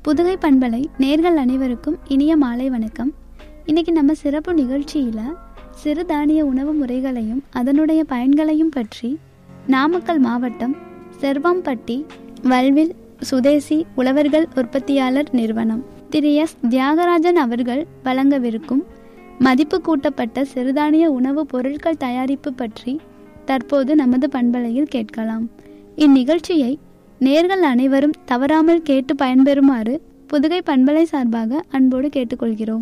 புதுகை பண்பலை நேர்கள் அனைவருக்கும் இனிய மாலை வணக்கம் இன்னைக்கு நம்ம சிறப்பு நிகழ்ச்சியில் சிறுதானிய உணவு முறைகளையும் அதனுடைய பயன்களையும் பற்றி நாமக்கல் மாவட்டம் செர்வம்பட்டி வல்வில் சுதேசி உழவர்கள் உற்பத்தியாளர் நிறுவனம் திரு எஸ் தியாகராஜன் அவர்கள் வழங்கவிருக்கும் மதிப்பு கூட்டப்பட்ட சிறுதானிய உணவுப் பொருட்கள் தயாரிப்பு பற்றி தற்போது நமது பண்பலையில் கேட்கலாம் இந்நிகழ்ச்சியை நேர்கள் அனைவரும் தவறாமல் கேட்டு பயன்பெறுமாறு புதுகை பண்பலை சார்பாக அன்போடு கேட்டுக்கொள்கிறோம்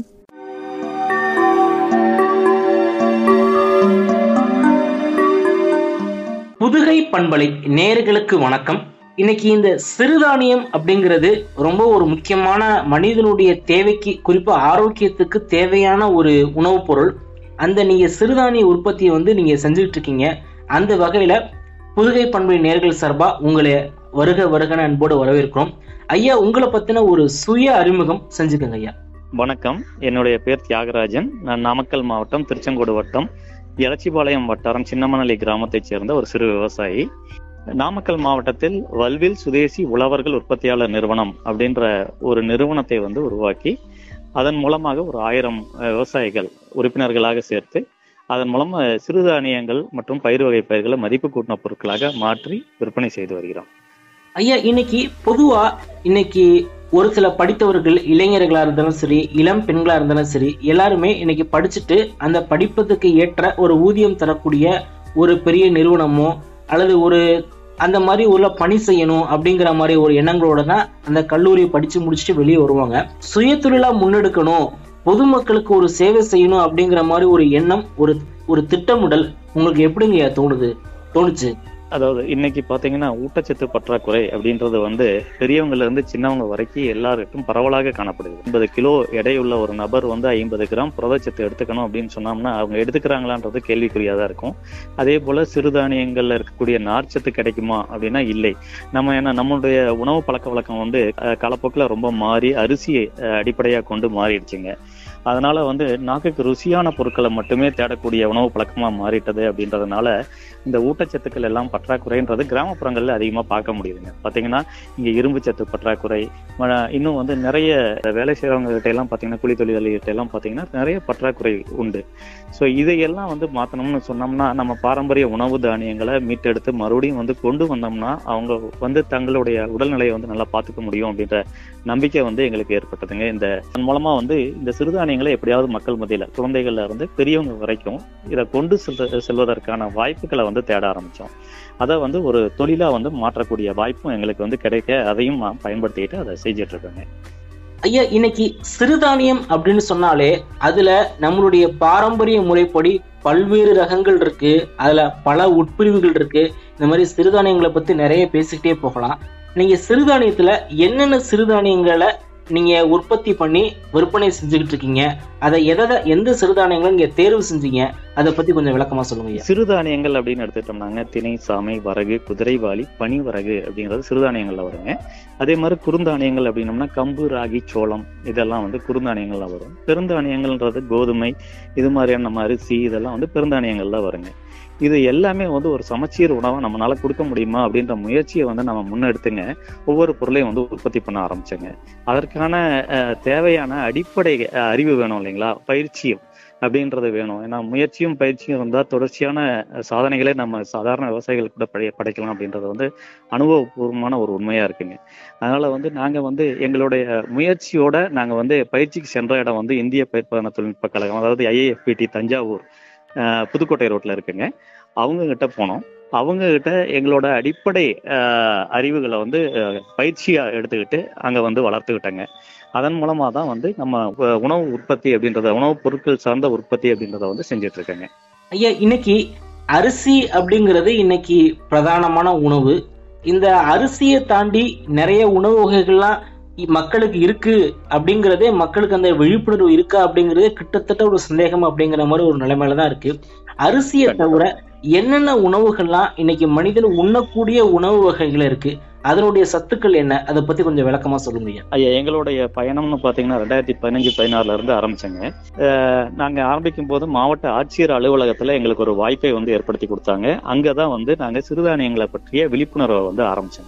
புதுகை பண்பலை நேர்களுக்கு வணக்கம் இன்னைக்கு இந்த சிறுதானியம் அப்படிங்கிறது ரொம்ப ஒரு முக்கியமான மனிதனுடைய தேவைக்கு குறிப்பா ஆரோக்கியத்துக்கு தேவையான ஒரு உணவுப் பொருள் அந்த நீங்க சிறுதானிய உற்பத்தியை வந்து நீங்க செஞ்சுட்டு இருக்கீங்க அந்த வகையில புதுகை பண்பலை நேர்கள் சார்பா உங்களை வருக வருகன அன்போடு வரவேற்கிறோம் ஐயா உங்களை பத்தின ஒரு சுய அறிமுகம் செஞ்சுக்கோங்க ஐயா வணக்கம் என்னுடைய பேர் தியாகராஜன் நான் நாமக்கல் மாவட்டம் திருச்செங்கோடு வட்டம் எலச்சிபாளையம் வட்டாரம் சின்னமனலி கிராமத்தைச் சேர்ந்த ஒரு சிறு விவசாயி நாமக்கல் மாவட்டத்தில் வல்வில் சுதேசி உழவர்கள் உற்பத்தியாளர் நிறுவனம் அப்படின்ற ஒரு நிறுவனத்தை வந்து உருவாக்கி அதன் மூலமாக ஒரு ஆயிரம் அஹ், விவசாயிகள் உறுப்பினர்களாக சேர்த்து அதன் மூலம் அஹ், சிறுதானியங்கள் மற்றும் பயிர் வகை பயிர்களை மதிப்பு கூட்டின பொருட்களாக மாற்றி விற்பனை செய்து வருகிறோம் ஐயா இன்னைக்கு பொதுவா இன்னைக்கு ஒரு சில படித்தவர்கள் இளைஞர்களா இருந்தாலும் சரி இளம் பெண்களா இருந்தாலும் சரி எல்லாருமே இன்னைக்கு படிச்சுட்டு அந்த படிப்பதுக்கு ஏற்ற ஒரு ஊதியம் தரக்கூடிய ஒரு பெரிய நிறுவனமோ அல்லது ஒரு அந்த மாதிரி உள்ள பணி செய்யணும் அப்படிங்கிற மாதிரி ஒரு எண்ணங்களோட தான் அந்த கல்லூரியை படிச்சு முடிச்சுட்டு வெளியே வருவாங்க சுயதொழிலா முன்னெடுக்கணும் பொதுமக்களுக்கு ஒரு சேவை செய்யணும் அப்படிங்கிற மாதிரி ஒரு எண்ணம் ஒரு ஒரு திட்டமிடல் உங்களுக்கு எப்படிங்க தோணுது தோணுச்சு அதாவது இன்னைக்கு பாத்தீங்கன்னா ஊட்டச்சத்து பற்றாக்குறை அப்படின்றது வந்து பெரியவங்கல இருந்து சின்னவங்க வரைக்கும் எல்லாருக்கும் பரவலாக காணப்படுது ஐம்பது கிலோ எடையுள்ள ஒரு நபர் வந்து ஐம்பது கிராம் புரதச்சத்து எடுத்துக்கணும் அப்படின்னு சொன்னோம்னா அவங்க எடுத்துக்கிறாங்களான்றது கேள்விக்குறியா தான் இருக்கும் அதே போல சிறுதானியங்கள்ல இருக்கக்கூடிய நார்ச்சத்து கிடைக்குமா அப்படின்னா இல்லை நம்ம என்ன நம்மளுடைய உணவு பழக்க வழக்கம் வந்து அஹ், காலப்போக்கில் ரொம்ப மாறி அரிசியை அஹ், அடிப்படையா கொண்டு மாறிடுச்சுங்க அதனால வந்து நாக்குக்கு ருசியான பொருட்களை மட்டுமே தேடக்கூடிய உணவு பழக்கமா மாறிட்டது அப்படின்றதுனால இந்த ஊட்டச்சத்துக்கள் எல்லாம் பற்றாக்குறைன்றது கிராமப்புறங்கள்ல அதிகமா பார்க்க முடியுதுங்க பாத்தீங்கன்னா இங்க இரும்பு சத்து பற்றாக்குறை ம- இன்னும் வந்து நிறைய வேலை செய்யறவங்க கிட்ட எல்லாம் பாத்தீங்கன்னா கூலி தொழிலாளிகிட்ட எல்லாம் பாத்தீங்கன்னா நிறைய பற்றாக்குறை உண்டு ஸோ இதையெல்லாம் வந்து மாத்தணும்னு சொன்னோம்னா நம்ம பாரம்பரிய உணவு தானியங்களை மீட்டெடுத்து மறுபடியும் வந்து கொண்டு வந்தோம்னா அவங்க வந்து தங்களுடைய உடல்நிலையை வந்து நல்லா பார்த்துக்க முடியும் அப்படின்ற நம்பிக்கை வந்து எங்களுக்கு ஏற்பட்டதுங்க இந்த அதன் மூலமா வந்து இந்த சிறுதானியங்களை எப்படியாவது மக்கள் மத்தியில குழந்தைகள்ல இருந்து பெரியவங்க வரைக்கும் இதை கொண்டு செல்ற- செல்வதற்கான வாய்ப்புகளை வந்து தேட ஆரம்பிச்சோம் அதை வந்து ஒரு தொழிலா வந்து மாற்றக்கூடிய வாய்ப்பும் எங்களுக்கு வந்து கிடைக்க அதையும் நான் பயன்படுத்திட்டு அதை செஞ்சுட்டு இருக்கேங்க ஐயா இன்னைக்கு சிறுதானியம் அப்படின்னு சொன்னாலே அதுல நம்மளுடைய பாரம்பரிய முறைப்படி பல்வேறு ரகங்கள் இருக்கு அதுல பல உட்பிரிவுகள் இருக்கு இந்த மாதிரி சிறுதானியங்களை பத்தி நிறைய பேசிக்கிட்டே போகலாம் நீங்க சிறுதானியத்துல என்னென்ன சிறுதானியங்களை நீங்க உற்பத்தி பண்ணி விற்பனை செஞ்சுக்கிட்டு இருக்கீங்க அதை எதை எந்த சிறுதானியங்களை நீங்க தேர்வு செஞ்சீங்க அதை பத்தி கொஞ்சம் விளக்கமா சொல்லுங்க ஐயா சிறுதானியங்கள் அப்படின்னு எடுத்துட்டோம்னாங்க திணை சாமை வரகு குதிரைவாளி பனிவரகு அப்படிங்கிறது சிறுதானியங்கள்ல வருங்க அதே மாதிரி குறுந்தானியங்கள் அப்படின்னம்னா கம்பு ராகி சோளம் இதெல்லாம் வந்து குறுந்தானியங்கள்ல வரும் பெருந்தானியங்கள்ன்றது கோதுமை இது மாதிரியான நம்ம அரிசி இதெல்லாம் வந்து பெருந்தானியங்கள்ல வருங்க இது எல்லாமே வந்து ஒரு சமச்சீர் உணவை நம்மளால கொடுக்க முடியுமா அப்படின்ற முயற்சியை வந்து நம்ம முன்னெடுத்துங்க ஒவ்வொரு பொருளையும் வந்து உற்பத்தி பண்ண ஆரம்பிச்சோங்க அதற்கான அஹ், தேவையான அடிப்படை அஹ், அறிவு வேணும் இல்லைங்களா பயிற்சியும் அப்படின்றது வேணும் ஏன்னா முயற்சியும் பயிற்சியும் இருந்தால் தொடர்ச்சியான அஹ், சாதனைகளை நம்ம சாதாரண விவசாயிகள் கூட படை படைக்கலாம் அப்படின்றது வந்து அனுபவபூர்வமான ஒரு உண்மையா இருக்குங்க அதனால வந்து நாங்க வந்து எங்களுடைய முயற்சியோட நாங்க வந்து பயிற்சிக்கு சென்ற இடம் வந்து இந்திய பயிர்ப்பான தொழில்நுட்ப கழகம் அதாவது ஐஏஎஃப்பிடி தஞ்சாவூர் அஹ், புதுக்கோட்டை ரோட்ல இருக்குங்க அவங்க கிட்ட போனோம் அவங்க கிட்ட எங்களோட அடிப்படை அஹ், அறிவுகளை வந்து அஹ், பயிற்சியா எடுத்துக்கிட்டு அங்க வந்து வளர்த்துக்கிட்டேங்க அதன் மூலமா தான் வந்து நம்ம அஹ், உணவு உற்பத்தி அப்படின்றத உணவுப் பொருட்கள் சார்ந்த உற்பத்தி அப்படின்றத வந்து செஞ்சுட்டு இருக்கேங்க ஐயா இன்னைக்கு அரிசி அப்படிங்கிறது இன்னைக்கு பிரதானமான உணவு இந்த அரிசியை தாண்டி நிறைய உணவு வகைகள்லாம் இ- மக்களுக்கு இருக்கு அப்படிங்கறதே மக்களுக்கு அந்த விழிப்புணர்வு இருக்கா அப்படிங்கறதே கிட்டத்தட்ட ஒரு சந்தேகம் அப்படிங்கிற மாதிரி ஒரு நிலைமையில தான் இருக்கு அரிசியை தவிர என்னென்ன உணவுகள்லாம் இன்னைக்கு மனிதன் உண்ணக்கூடிய உணவு வகைகள் இருக்கு அதனுடைய சத்துக்கள் என்ன அதை பத்தி கொஞ்சம் விளக்கமா சொல்லுங்க ஐயா ஐயா எங்களுடைய பயணம்னு பார்த்தீங்கன்னா ரெண்டாயிரத்தி பதினஞ்சு பதினாறுல இருந்து ஆரம்பிச்சேங்க அஹ் நாங்க ஆரம்பிக்கும் போது மாவட்ட ஆட்சியர் அலுவலகத்துல எங்களுக்கு ஒரு வாய்ப்பை வந்து ஏற்படுத்தி கொடுத்தாங்க அங்கதான் வந்து நாங்க சிறுதானியங்களை பற்றிய விழிப்புணர்வை வந்து ஆரம்பிச்சோங்க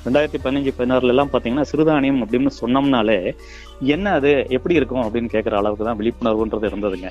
ரெண்டாயிரத்தி பதினஞ்சு பதினாறுல எல்லாம் பாத்தீங்கன்னா சிறுதானியம் அப்படின்னு சொன்னோம்னாலே என்ன அது எப்படி இருக்கும் அப்படின்னு கேட்குற அளவுக்கு தான் விழிப்புணர்வுன்றது இருந்ததுங்க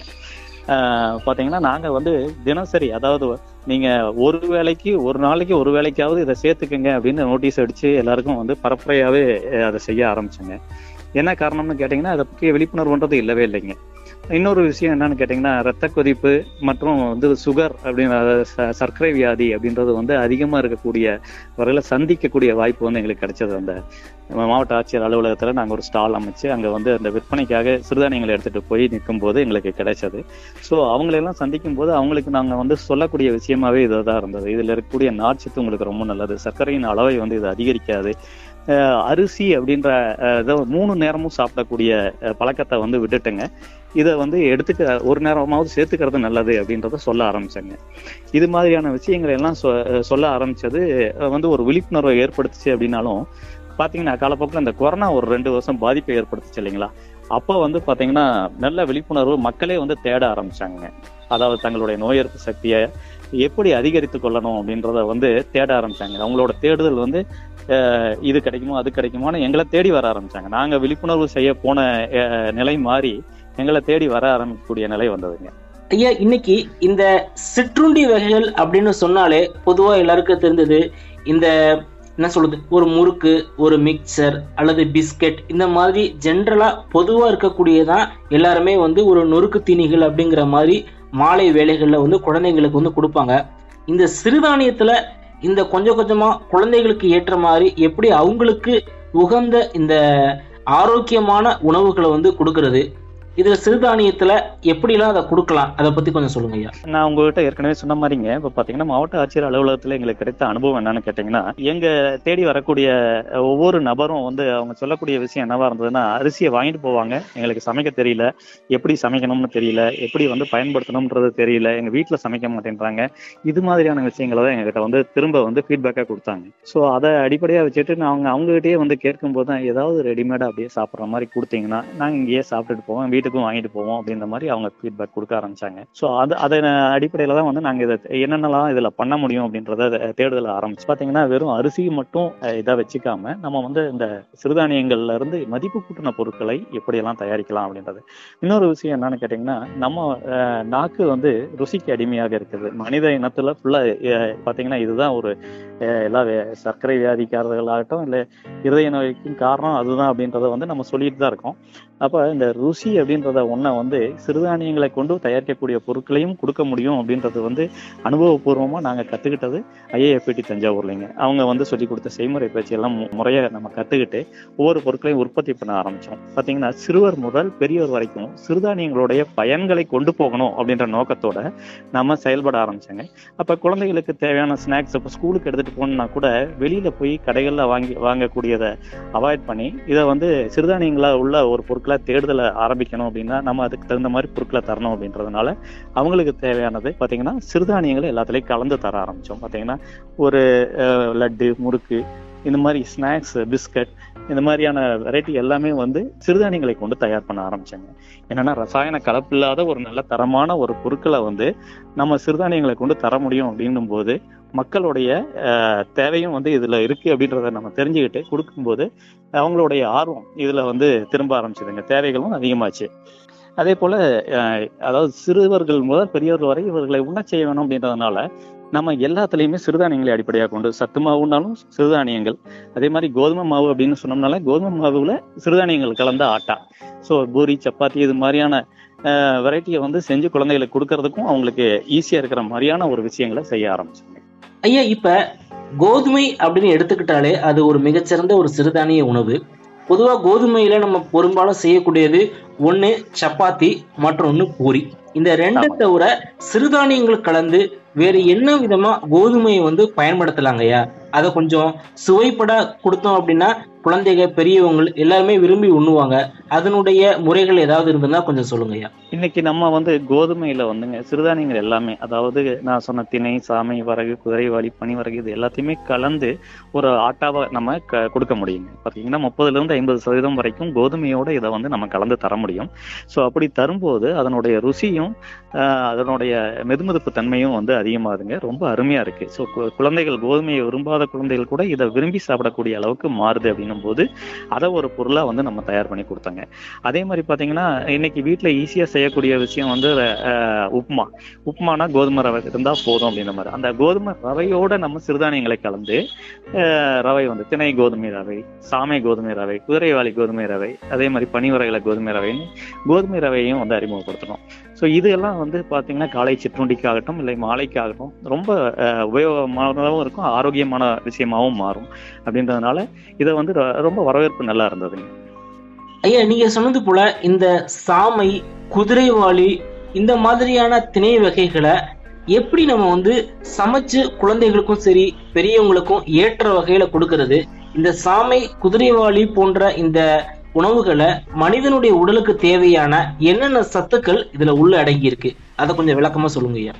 ஆஹ் பாத்தீங்கன்னா நாங்க வந்து தினசரி அதாவது நீங்க ஒரு வேளைக்கு ஒரு நாளைக்கு ஒரு வேலைக்காவது இதை சேர்த்துக்கங்க அப்படின்னு நோட்டீஸ் அடிச்சு எல்லாருக்கும் வந்து பரப்புரையாவே அஹ், அதை செய்ய ஆரம்பிச்சோங்க என்ன காரணம்னு கேட்டீங்கன்னா அதை பற்றிய விழிப்புணர்வுன்றது இல்லவே இல்லைங்க இன்னொரு விஷயம் என்னன்னு கேட்டீங்கன்னா ரத்த கொதிப்பு மற்றும் வந்து சுகர் அப்படின்னு அதாவது ச- சர்க்கரை வியாதி அப்படின்றது வந்து அதிகமா இருக்கக்கூடிய வரையில சந்திக்கக்கூடிய வாய்ப்பு வந்து எங்களுக்கு கிடைச்சது அந்த நம்ம மாவட்ட ஆட்சியர் அலுவலகத்துல நாங்க ஒரு ஸ்டால் அமைச்சு அங்க வந்து அந்த விற்பனைக்காக சிறுதானியங்களை எடுத்துட்டு போய் நிற்கும் போது எங்களுக்கு கிடைச்சது ஸோ அவங்களெல்லாம் சந்திக்கும் போது அவங்களுக்கு நாங்க வந்து சொல்லக்கூடிய விஷயமாவே இதுதான் இருந்தது இதுல இருக்கக்கூடிய நார்ச்சத்து உங்களுக்கு ரொம்ப நல்லது சர்க்கரையின் அளவை வந்து இது அதிகரிக்காது அஹ் அரிசி அப்படின்ற அஹ், இதை மூணு நேரமும் சாப்பிடக்கூடிய அஹ், பழக்கத்தை வந்து விட்டுட்டுங்க இதை வந்து எடுத்துக்க ஒரு நேரமாவது சேர்த்துக்கிறது நல்லது அப்படின்றத சொல்ல ஆரம்பிச்சாங்க இது மாதிரியான விஷயங்களை எல்லாம் சொ- அஹ் சொல்ல ஆரம்பிச்சது அஹ், வந்து ஒரு விழிப்புணர்வை ஏற்படுத்துச்சு அப்படின்னாலும் பாத்தீங்கன்னா காலப்போக்கில் இந்த கொரோனா ஒரு ரெண்டு வருஷம் பாதிப்பை ஏற்படுத்துச்சு இல்லைங்களா அப்போ வந்து பாத்தீங்கன்னா நல்ல விழிப்புணர்வு மக்களே வந்து தேட ஆரம்பிச்சாங்க அதாவது தங்களுடைய நோய் எதிர்ப்பு சக்தியை எப்படி அதிகரித்து கொள்ளணும் அப்படின்றத வந்து தேட ஆரம்பிச்சாங்க அவங்களோட தேடுதல் வந்து அஹ், இது கிடைக்குமோ அது கிடைக்குமோன்னு எங்களை தேடி வர ஆரம்பிச்சாங்க நாங்க விழிப்புணர்வு செய்ய போன அஹ், நிலை மாறி எங்களை தேடி வர ஆரம்பிக்கக்கூடிய நிலை வந்ததுங்க ஐயா இன்னைக்கு இந்த சிற்றுண்டி வகைகள் அப்படின்னு சொன்னாலே பொதுவா எல்லாருக்கும் தெரிஞ்சது இந்த என்ன சொல்றது ஒரு முறுக்கு ஒரு மிக்சர் அல்லது பிஸ்கட் இந்த மாதிரி ஜென்ரலா பொதுவா இருக்கக்கூடியதான் எல்லாருமே வந்து ஒரு நொறுக்கு தீனிகள் அப்படிங்கிற மாதிரி மாலை வேலைகள்ல வந்து குழந்தைங்களுக்கு வந்து கொடுப்பாங்க இந்த சிறுதானியத்துல இந்த கொஞ்சம் கொஞ்சமா குழந்தைகளுக்கு ஏற்ற மாதிரி எப்படி அவங்களுக்கு உகந்த இந்த ஆரோக்கியமான உணவுகளை வந்து கொடுக்கறது இதுல சிறுதானியத்துல எப்படிலாம் அதை கொடுக்கலாம் அதை பத்தி கொஞ்சம் சொல்லுங்க ஐயா நான் உங்ககிட்ட ஏற்கனவே சொன்ன மாதிரிங்க இப்ப பாத்தீங்கன்னா மாவட்ட ஆட்சியர் அலுவலகத்துல எங்களுக்கு கிடைத்த அனுபவம் என்னன்னு கேட்டீங்கன்னா எங்க தேடி வரக்கூடிய அஹ், ஒவ்வொரு நபரும் வந்து அவங்க சொல்லக்கூடிய விஷயம் என்னவா இருந்ததுன்னா அரிசியை வாங்கிட்டு போவாங்க எங்களுக்கு சமைக்க தெரியல எப்படி சமைக்கணும்னு தெரியல எப்படி வந்து பயன்படுத்தணும்ன்றது தெரியல எங்க வீட்டுல சமைக்க மாட்டேன்றாங்க இது மாதிரியான விஷயங்களை தான் எங்ககிட்ட வந்து திரும்ப வந்து ஃபீட்பேக்கா கொடுத்தாங்க ஸோ அதை அடிப்படையா வச்சுட்டு நாங்க அவங்ககிட்டயே வந்து கேட்கும்போது தான் ஏதாவது ரெடிமேடா அப்படியே சாப்பிட்ற மாதிரி கொடுத்தீங்கன்னா நாங்க இங்கேயே சாப்பிட்டுட்டு போவோம் வீட்டுக்கும் வாங்கிட்டு போவோம் அப்படின்ற மாதிரி அவங்க ஃபீட்பேக் கொடுக்க ஆரம்பிச்சாங்க ஸோ அது அதை அடிப்படையில தான் வந்து நாங்க இதை என்னென்னலாம் இதுல பண்ண முடியும் அப்படின்றத தேடுதல் ஆரம்பிச்சு பாத்தீங்கன்னா வெறும் அரிசி மட்டும் அஹ், இதை வச்சுக்காம நம்ம வந்து இந்த சிறுதானியங்கள்ல இருந்து மதிப்பு கூட்டின பொருட்களை எப்படியெல்லாம் தயாரிக்கலாம் அப்படின்றது இன்னொரு விஷயம் என்னன்னு கேட்டீங்கன்னா நம்ம அஹ், நாக்கு வந்து ருசிக்கு அடிமையாக இருக்குது மனித இனத்துல ஃபுல்லா பாத்தீங்கன்னா இதுதான் ஒரு அஹ், எல்லா வே- சர்க்கரை வியாதிக்காரர்களாகட்டும் இல்ல இருதய நோய்க்கும் காரணம் அதுதான் அப்படின்றத வந்து நம்ம சொல்லிட்டு தான் இருக்கோம் அப்ப இந்த ருசி அப்படின்றத ஒன்றை வந்து சிறுதானியங்களை கொண்டு தயாரிக்கக்கூடிய பொருட்களையும் கொடுக்க முடியும் அப்படின்றது வந்து அனுபவபூர்வமா நாங்க கத்துக்கிட்டது ஐஏஎஃப்டி தஞ்சாவூர்லைங்க அவங்க வந்து சொல்லி கொடுத்த செய்முறை பயிற்சி எல்லாம் மு- முறையா நம்ம கத்துக்கிட்டு ஒவ்வொரு பொருட்களையும் உற்பத்தி பண்ண ஆரம்பிச்சோம் பாத்தீங்கன்னா சிறுவர் முதல் பெரியவர் வரைக்கும் சிறுதானியங்களுடைய பயன்களை கொண்டு போகணும் அப்படின்ற நோக்கத்தோட நம்ம செயல்பட ஆரம்பிச்சாங்க அப்ப குழந்தைகளுக்கு தேவையான ஸ்நாக்ஸ் இப்போ ஸ்கூலுக்கு எடுத்துட்டு போகணும்னா கூட வெளியில போய் கடைகள்ல வாங்கி வாங்கக்கூடியதை அவாய்ட் பண்ணி இதை வந்து சிறுதானியங்களா உள்ள ஒரு பொருட்களை தேடுதலை ஆரம்பிக்கணும் அப்படின்னா நம்ம அதுக்கு தகுந்த மாதிரி பொருட்களை தரணும் அப்படின்றதுனால அவங்களுக்கு தேவையானது பாத்தீங்கன்னா சிறுதானியங்களை எல்லாத்துலயும் கலந்து தர ஆரம்பிச்சோம் பாத்தீங்கன்னா ஒரு அஹ், லட்டு முறுக்கு இந்த மாதிரி ஸ்நாக்ஸ் பிஸ்கட் இந்த மாதிரியான வெரைட்டி எல்லாமே வந்து சிறுதானியங்களை கொண்டு தயார் பண்ண ஆரம்பிச்சாங்க என்னன்னா ரசாயன கலப்பில்லாத ஒரு நல்ல தரமான ஒரு பொருட்களை வந்து நம்ம சிறுதானியங்களை கொண்டு தர முடியும் அப்படின்னும் போது மக்களுடைய அஹ், தேவையும் வந்து இதுல இருக்கு அப்படின்றத நம்ம தெரிஞ்சுக்கிட்டு கொடுக்கும்போது அவங்களுடைய ஆர்வம் இதுல வந்து திரும்ப ஆரம்பிச்சதுங்க தேவைகளும் அதிகமாச்சு அதே போல அஹ், அதாவது சிறுவர்கள் முதல் பெரியவர்கள் வரை இவர்களை உண்ணச் செய்ய வேணும் அப்படின்றதுனால நம்ம எல்லாத்துலயுமே சிறுதானியங்களை அடிப்படையாக கொண்டு சத்து மாவுனாலும் சிறுதானியங்கள் அதே மாதிரி கோதுமை மாவு அப்படின்னு சொன்னோம்னால கோதுமை மாவுல சிறுதானியங்கள் கலந்த ஆட்டா ஸோ பூரி சப்பாத்தி இது மாதிரியான வெரைட்டியை வந்து செஞ்சு குழந்தைகளுக்கு கொடுக்கறதுக்கும் அவங்களுக்கு ஈஸியா இருக்கிற மாதிரியான ஒரு விஷயங்களை செய்ய ஆரம்பிச்சாங்க ஐயா இப்ப கோதுமை அப்படின்னு எடுத்துக்கிட்டாலே அது ஒரு மிகச்சிறந்த ஒரு சிறுதானிய உணவு பொதுவா கோதுமையில நம்ம பெரும்பாலும் செய்யக்கூடியது ஒண்ணு சப்பாத்தி மற்றொன்னு பூரி இந்த ரெண்டை ஆமா. தவிர சிறுதானியங்கள் கலந்து வேற என்ன விதமா கோதுமையை வந்து பயன்படுத்தலாங்க ஐயா அதை கொஞ்சம் சுவைப்பட கொடுத்தோம் அப்படின்னா குழந்தைங்க பெரியவங்க எல்லாருமே விரும்பி உண்ணுவாங்க அதனுடைய முறைகள் ஏதாவது இருந்ததுன்னா கொஞ்சம் சொல்லுங்க ஐயா இன்னைக்கு நம்ம வந்து கோதுமையில வந்துங்க சிறுதானியங்கள் எல்லாமே அதாவது நான் சொன்ன திணை சாமை வரகு குதிரைவாளி பனிவரகு இது எல்லாத்தையுமே கலந்து ஒரு ஆட்டாவை நம்ம க- கொடுக்க முடியுங்க பாத்தீங்கன்னா முப்பதுல இருந்து ஐம்பது சதவீதம் வரைக்கும் கோதுமையோட இதை வந்து நம்ம கலந்து தர முடியும் ஸோ அப்படி தரும்போது அதனுடைய ருசியும் ஆஹ், அதனுடைய மெதுமெதுப்பு தன்மையும் வந்து அதிகமாகுதுங்க ரொம்ப அருமையா இருக்கு ஸோ குழந்தைகள் கோதுமையை விரும்பாத சாப்பிடாத குழந்தைகள் கூட இதை விரும்பி சாப்பிடக்கூடிய அளவுக்கு மாறுது அப்படின்னும் போது அதை ஒரு பொருளா வந்து நம்ம தயார் பண்ணி கொடுத்தாங்க அதே மாதிரி பாத்தீங்கன்னா இன்னைக்கு வீட்ல ஈஸியா செய்யக்கூடிய விஷயம் வந்து அஹ், உப்புமா உப்புமானா கோதுமை ரவை இருந்தா போதும் அப்படின்ற மாதிரி அந்த கோதுமை ரவையோட நம்ம சிறுதானியங்களை கலந்து அஹ், ரவை வந்து திணை கோதுமை ரவை சாமை கோதுமை ரவை குதிரைவாளி கோதுமை ரவை அதே மாதிரி பனிவரைகளை கோதுமை ரவைன்னு கோதுமை ரவையும் வந்து அறிமுகப்படுத்தணும் ஸோ இதெல்லாம் வந்து பாத்தீங்கன்னா காலை சிற்றுண்டிக்காகட்டும் இல்லை மாலைக்காகட்டும் ரொம்ப அஹ், உபயோகமானதாகவும் இருக்கும் ஆரோக்கியமான விஷயமாவும் மாறும் அப்படின்றதுனால இதை வந்து ர- ரொம்ப வரவேற்பு நல்லா இருந்ததுங்க ஐயா நீங்க சொன்னது போல இந்த சாமை குதிரைவாளி இந்த மாதிரியான திணை வகைகளை எப்படி நம்ம வந்து சமைச்சு குழந்தைகளுக்கும் சரி பெரியவங்களுக்கும் ஏற்ற வகையில கொடுக்கறது இந்த சாமை குதிரைவாளி போன்ற இந்த உணவுகளை மனிதனுடைய உடலுக்கு தேவையான என்னென்ன சத்துக்கள் இதுல உள்ள அடங்கி இருக்கு அதை கொஞ்சம் விளக்கமா சொல்லுங்க ஐயா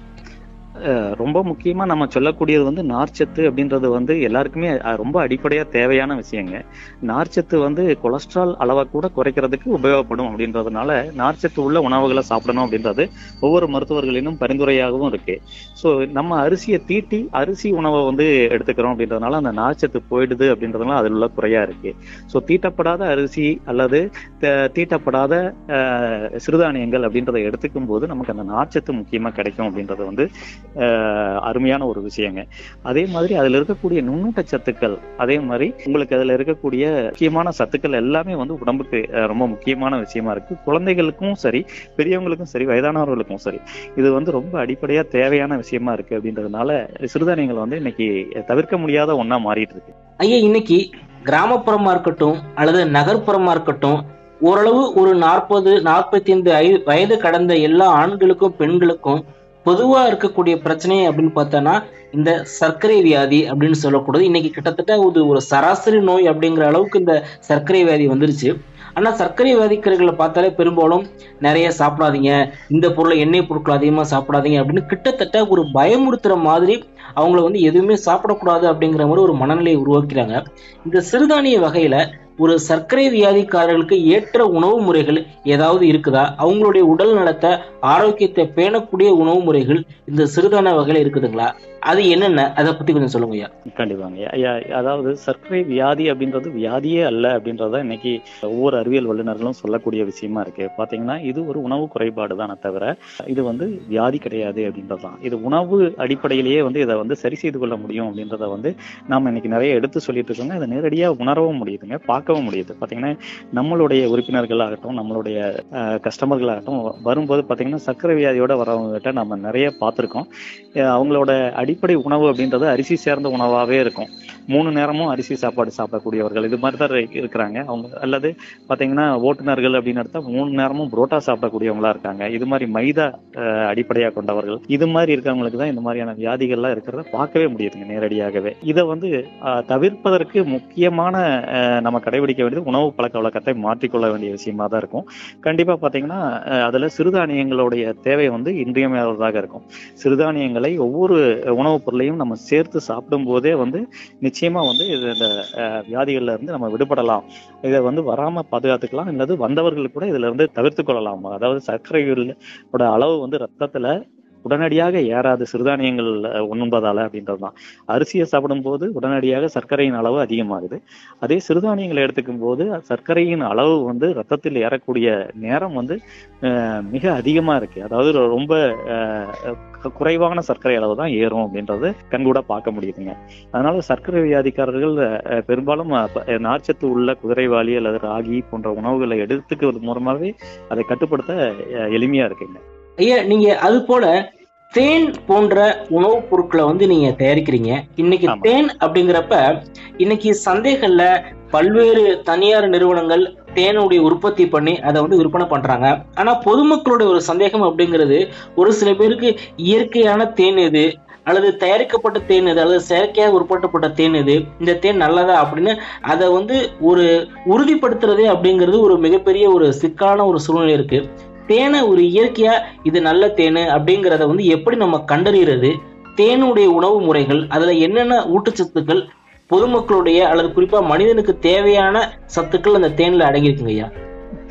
அஹ் ரொம்ப முக்கியமா நம்ம சொல்லக்கூடியது வந்து நார்ச்சத்து அப்படின்றது வந்து எல்லாருக்குமே அஹ், ரொம்ப அடிப்படையா தேவையான விஷயங்க நார்ச்சத்து வந்து கொலஸ்ட்ரால் அளவை கூட குறைக்கிறதுக்கு உபயோகப்படும் அப்படின்றதுனால நார்ச்சத்து உள்ள உணவுகளை சாப்பிடணும் அப்படின்றது ஒவ்வொரு மருத்துவர்களினும் பரிந்துரையாகவும் இருக்கு ஸோ நம்ம அரிசியை தீட்டி அரிசி உணவை வந்து எடுத்துக்கிறோம் அப்படின்றதுனால அந்த நார்ச்சத்து போயிடுது அப்படின்றதுனால அதில் உள்ள குறையா இருக்கு ஸோ தீட்டப்படாத அரிசி அல்லது த- தீட்டப்படாத அஹ், சிறுதானியங்கள் அப்படின்றத எடுத்துக்கும் போது நமக்கு அந்த நார்ச்சத்து முக்கியமா கிடைக்கும் அப்படின்றது வந்து அஹ், அருமையான ஒரு விஷயங்க அதே மாதிரி அதுல இருக்கக்கூடிய நுண்ணூட்ட சத்துக்கள் அதே மாதிரி உங்களுக்கு அதுல இருக்கக்கூடிய முக்கியமான சத்துக்கள் எல்லாமே வந்து உடம்புக்கு அஹ், ரொம்ப முக்கியமான விஷயமா இருக்கு குழந்தைகளுக்கும் சரி பெரியவங்களுக்கும் சரி வயதானவர்களுக்கும் சரி இது வந்து ரொம்ப அடிப்படையா தேவையான விஷயமா இருக்கு அப்படின்றதுனால சிறுதானியங்கள் வந்து இன்னைக்கு தவிர்க்க முடியாத ஒண்ணா மாறிட்டு இருக்கு ஐயா இன்னைக்கு கிராமப்புறமா இருக்கட்டும் அல்லது நகர்ப்புறமா இருக்கட்டும் ஓரளவு ஒரு நாற்பது நாற்பத்தி ஐந்து வயது கடந்த எல்லா ஆண்களுக்கும் பெண்களுக்கும் பொதுவா இருக்கக்கூடிய பிரச்சனை அப்படின்னு பார்த்தோன்னா இந்த சர்க்கரை வியாதி அப்படின்னு சொல்லக்கூடாது இன்னைக்கு கிட்டத்தட்ட ஒரு ஒரு சராசரி நோய் அப்படிங்கிற அளவுக்கு இந்த சர்க்கரை வியாதி வந்துருச்சு ஆனா சர்க்கரை வியாதிக்கிறவர்களை பார்த்தாலே பெரும்பாலும் நிறைய சாப்பிடாதீங்க இந்த பொருளை எண்ணெய் பொருட்கள் அதிகமா சாப்பிடாதீங்க அப்படின்னு கிட்டத்தட்ட ஒரு பயமுறுத்துற மாதிரி அவங்கள வந்து எதுவுமே சாப்பிடக்கூடாது அப்படிங்கிற மாதிரி ஒரு மனநிலையை உருவாக்கிறாங்க இந்த சிறுதானிய வகையில ஒரு சர்க்கரை வியாதிக்காரர்களுக்கு ஏற்ற உணவு முறைகள் ஏதாவது இருக்குதா அவங்களுடைய உடல் நலத்தை ஆரோக்கியத்தை பேணக்கூடிய உணவு முறைகள் இந்த சிறுதானிய வகையில இருக்குதுங்களா அது என்னென்ன அதை பத்தி கொஞ்சம் சொல்லுங்க ஐயா கண்டிப்பாங்க ஐயா அதாவது சர்க்கரை வியாதி அப்படின்றது வியாதியே அல்ல அப்படின்றத இன்னைக்கு ஒவ்வொரு அறிவியல் வல்லுநர்களும் சொல்லக்கூடிய விஷயமா இருக்கு பாத்தீங்கன்னா இது ஒரு உணவு குறைபாடு தானே தவிர இது வந்து வியாதி கிடையாது அப்படின்றது தான் இது உணவு அடிப்படையிலேயே வந்து இதை வந்து சரி செய்து கொள்ள முடியும் அப்படின்றத வந்து நாம இன்னைக்கு நிறைய எடுத்து சொல்லிட்டு இருக்கோங்க இதை நேரடியா உணரவும் முடியுதுங்க பார்க்கவும் முடியுது பாத்தீங்கன்னா நம்மளுடைய உறுப்பினர்களாகட்டும் நம்மளுடைய கஸ்டமர்களாகட்டும் வரும்போது பாத்தீங்கன்னா சர்க்கரை வியாதியோட வரவங்க கிட்ட நம்ம நிறைய பார்த்துருக்கோம் அவங்களோட அடிப்படை உணவு அப்படின்றது அரிசி சேர்ந்த உணவாவே இருக்கும் மூணு நேரமும் அரிசி சாப்பாடு சாப்பிடக்கூடியவர்கள் இது மாதிரி தான் இரு- இருக்கிறாங்க அவங்க அல்லது பாத்தீங்கன்னா ஓட்டுநர்கள் அப்படின்னு எடுத்தா மூணு நேரமும் புரோட்டா சாப்பிடக்கூடியவங்களா இருக்காங்க இது மாதிரி மைதா அஹ், அடிப்படையா கொண்டவர்கள் இது மாதிரி இருக்கவங்களுக்கு தான் இந்த மாதிரியான வியாதிகள்லாம் இருக்கிறத பார்க்கவே முடியுதுங்க நேரடியாகவே இதை வந்து அஹ், தவிர்ப்பதற்கு முக்கியமான அஹ், நம்ம கடைபிடிக்க வேண்டியது உணவு பழக்க வழக்கத்தை மாற்றிக்கொள்ள வேண்டிய விஷயமா தான் இருக்கும் கண்டிப்பா பாத்தீங்கன்னா அஹ், அதுல சிறுதானியங்களுடைய தேவை வந்து இன்றியமையாததாக இருக்கும் சிறுதானியங்களை ஒவ்வொரு உணவுப் பொருளையும் நம்ம சேர்த்து சாப்பிடும் போதே வந்து நிச்சயமா வந்து இது இந்த அஹ், வியாதிகள்ல இருந்து நம்ம விடுபடலாம் இதை வந்து வராம பாதுகாத்துக்கலாம் அல்லது வந்தவர்கள் கூட இதுல இருந்து தவிர்த்து கொள்ளலாம் அதாவது சர்க்கரையோட அளவு வந்து ரத்தத்துல உடனடியாக ஏறாது சிறுதானியங்கள் அஹ், உண்ணுவதால அப்படின்றதுதான் அரிசியை சாப்பிடும்போது உடனடியாக சர்க்கரையின் அளவு அதிகமாகுது அதே சிறுதானியங்களை எடுத்துக்கும் போது சர்க்கரையின் அளவு வந்து ரத்தத்தில் ஏறக்கூடிய நேரம் வந்து அஹ், மிக அதிகமா இருக்கு அதாவது ரொம்ப அஹ், கு- குறைவான சர்க்கரை அளவு தான் ஏறும் அப்படின்றது கண்கூட பார்க்க முடியுதுங்க அதனால சர்க்கரை வியாதிக்காரர்கள் அஹ், பெரும்பாலும் அஹ், ப- நார்ச்சத்து உள்ள குதிரைவாளி அல்லது ராகி போன்ற உணவுகளை எடுத்துக்கிறது மூலமாவே அதை கட்டுப்படுத்த அஹ், எளிமையா இருக்குங்க ஐயா நீங்க அது போல தேன் போன்ற உணவுப் பொருட்களை வந்து நீங்க தயாரிக்கிறீங்க இன்னைக்கு ஆமா. தேன் அப்படிங்கிறப்ப இன்னைக்கு சந்தைகள்ல பல்வேறு தனியார் நிறுவனங்கள் தேனுடைய உற்பத்தி பண்ணி அதை வந்து விற்பனை பண்றாங்க ஆனா பொதுமக்களுடைய ஒரு சந்தேகம் அப்படிங்கிறது ஒரு சில பேருக்கு இயற்கையான தேன் எது அல்லது தயாரிக்கப்பட்ட தேன் எது அல்லது செயற்கையாக உற்பத்தப்பட்ட தேன் எது இந்த தேன் நல்லதா அப்படின்னு அதை வந்து ஒரு உறுதிப்படுத்துறதே அப்படிங்கிறது ஒரு மிகப்பெரிய ஒரு சிக்கலான ஒரு சூழ்நிலை இருக்கு தேனை ஒரு இயற்கையா இது நல்ல தேனு அப்படிங்கிறத வந்து எப்படி நம்ம கண்டறியறது தேனுடைய உணவு முறைகள் அதுல என்னென்ன ஊட்டச்சத்துக்கள் பொதுமக்களுடைய அல்லது குறிப்பா மனிதனுக்கு தேவையான சத்துக்கள் அந்த தேன்ல அடங்கியிருக்குங்க ஐயா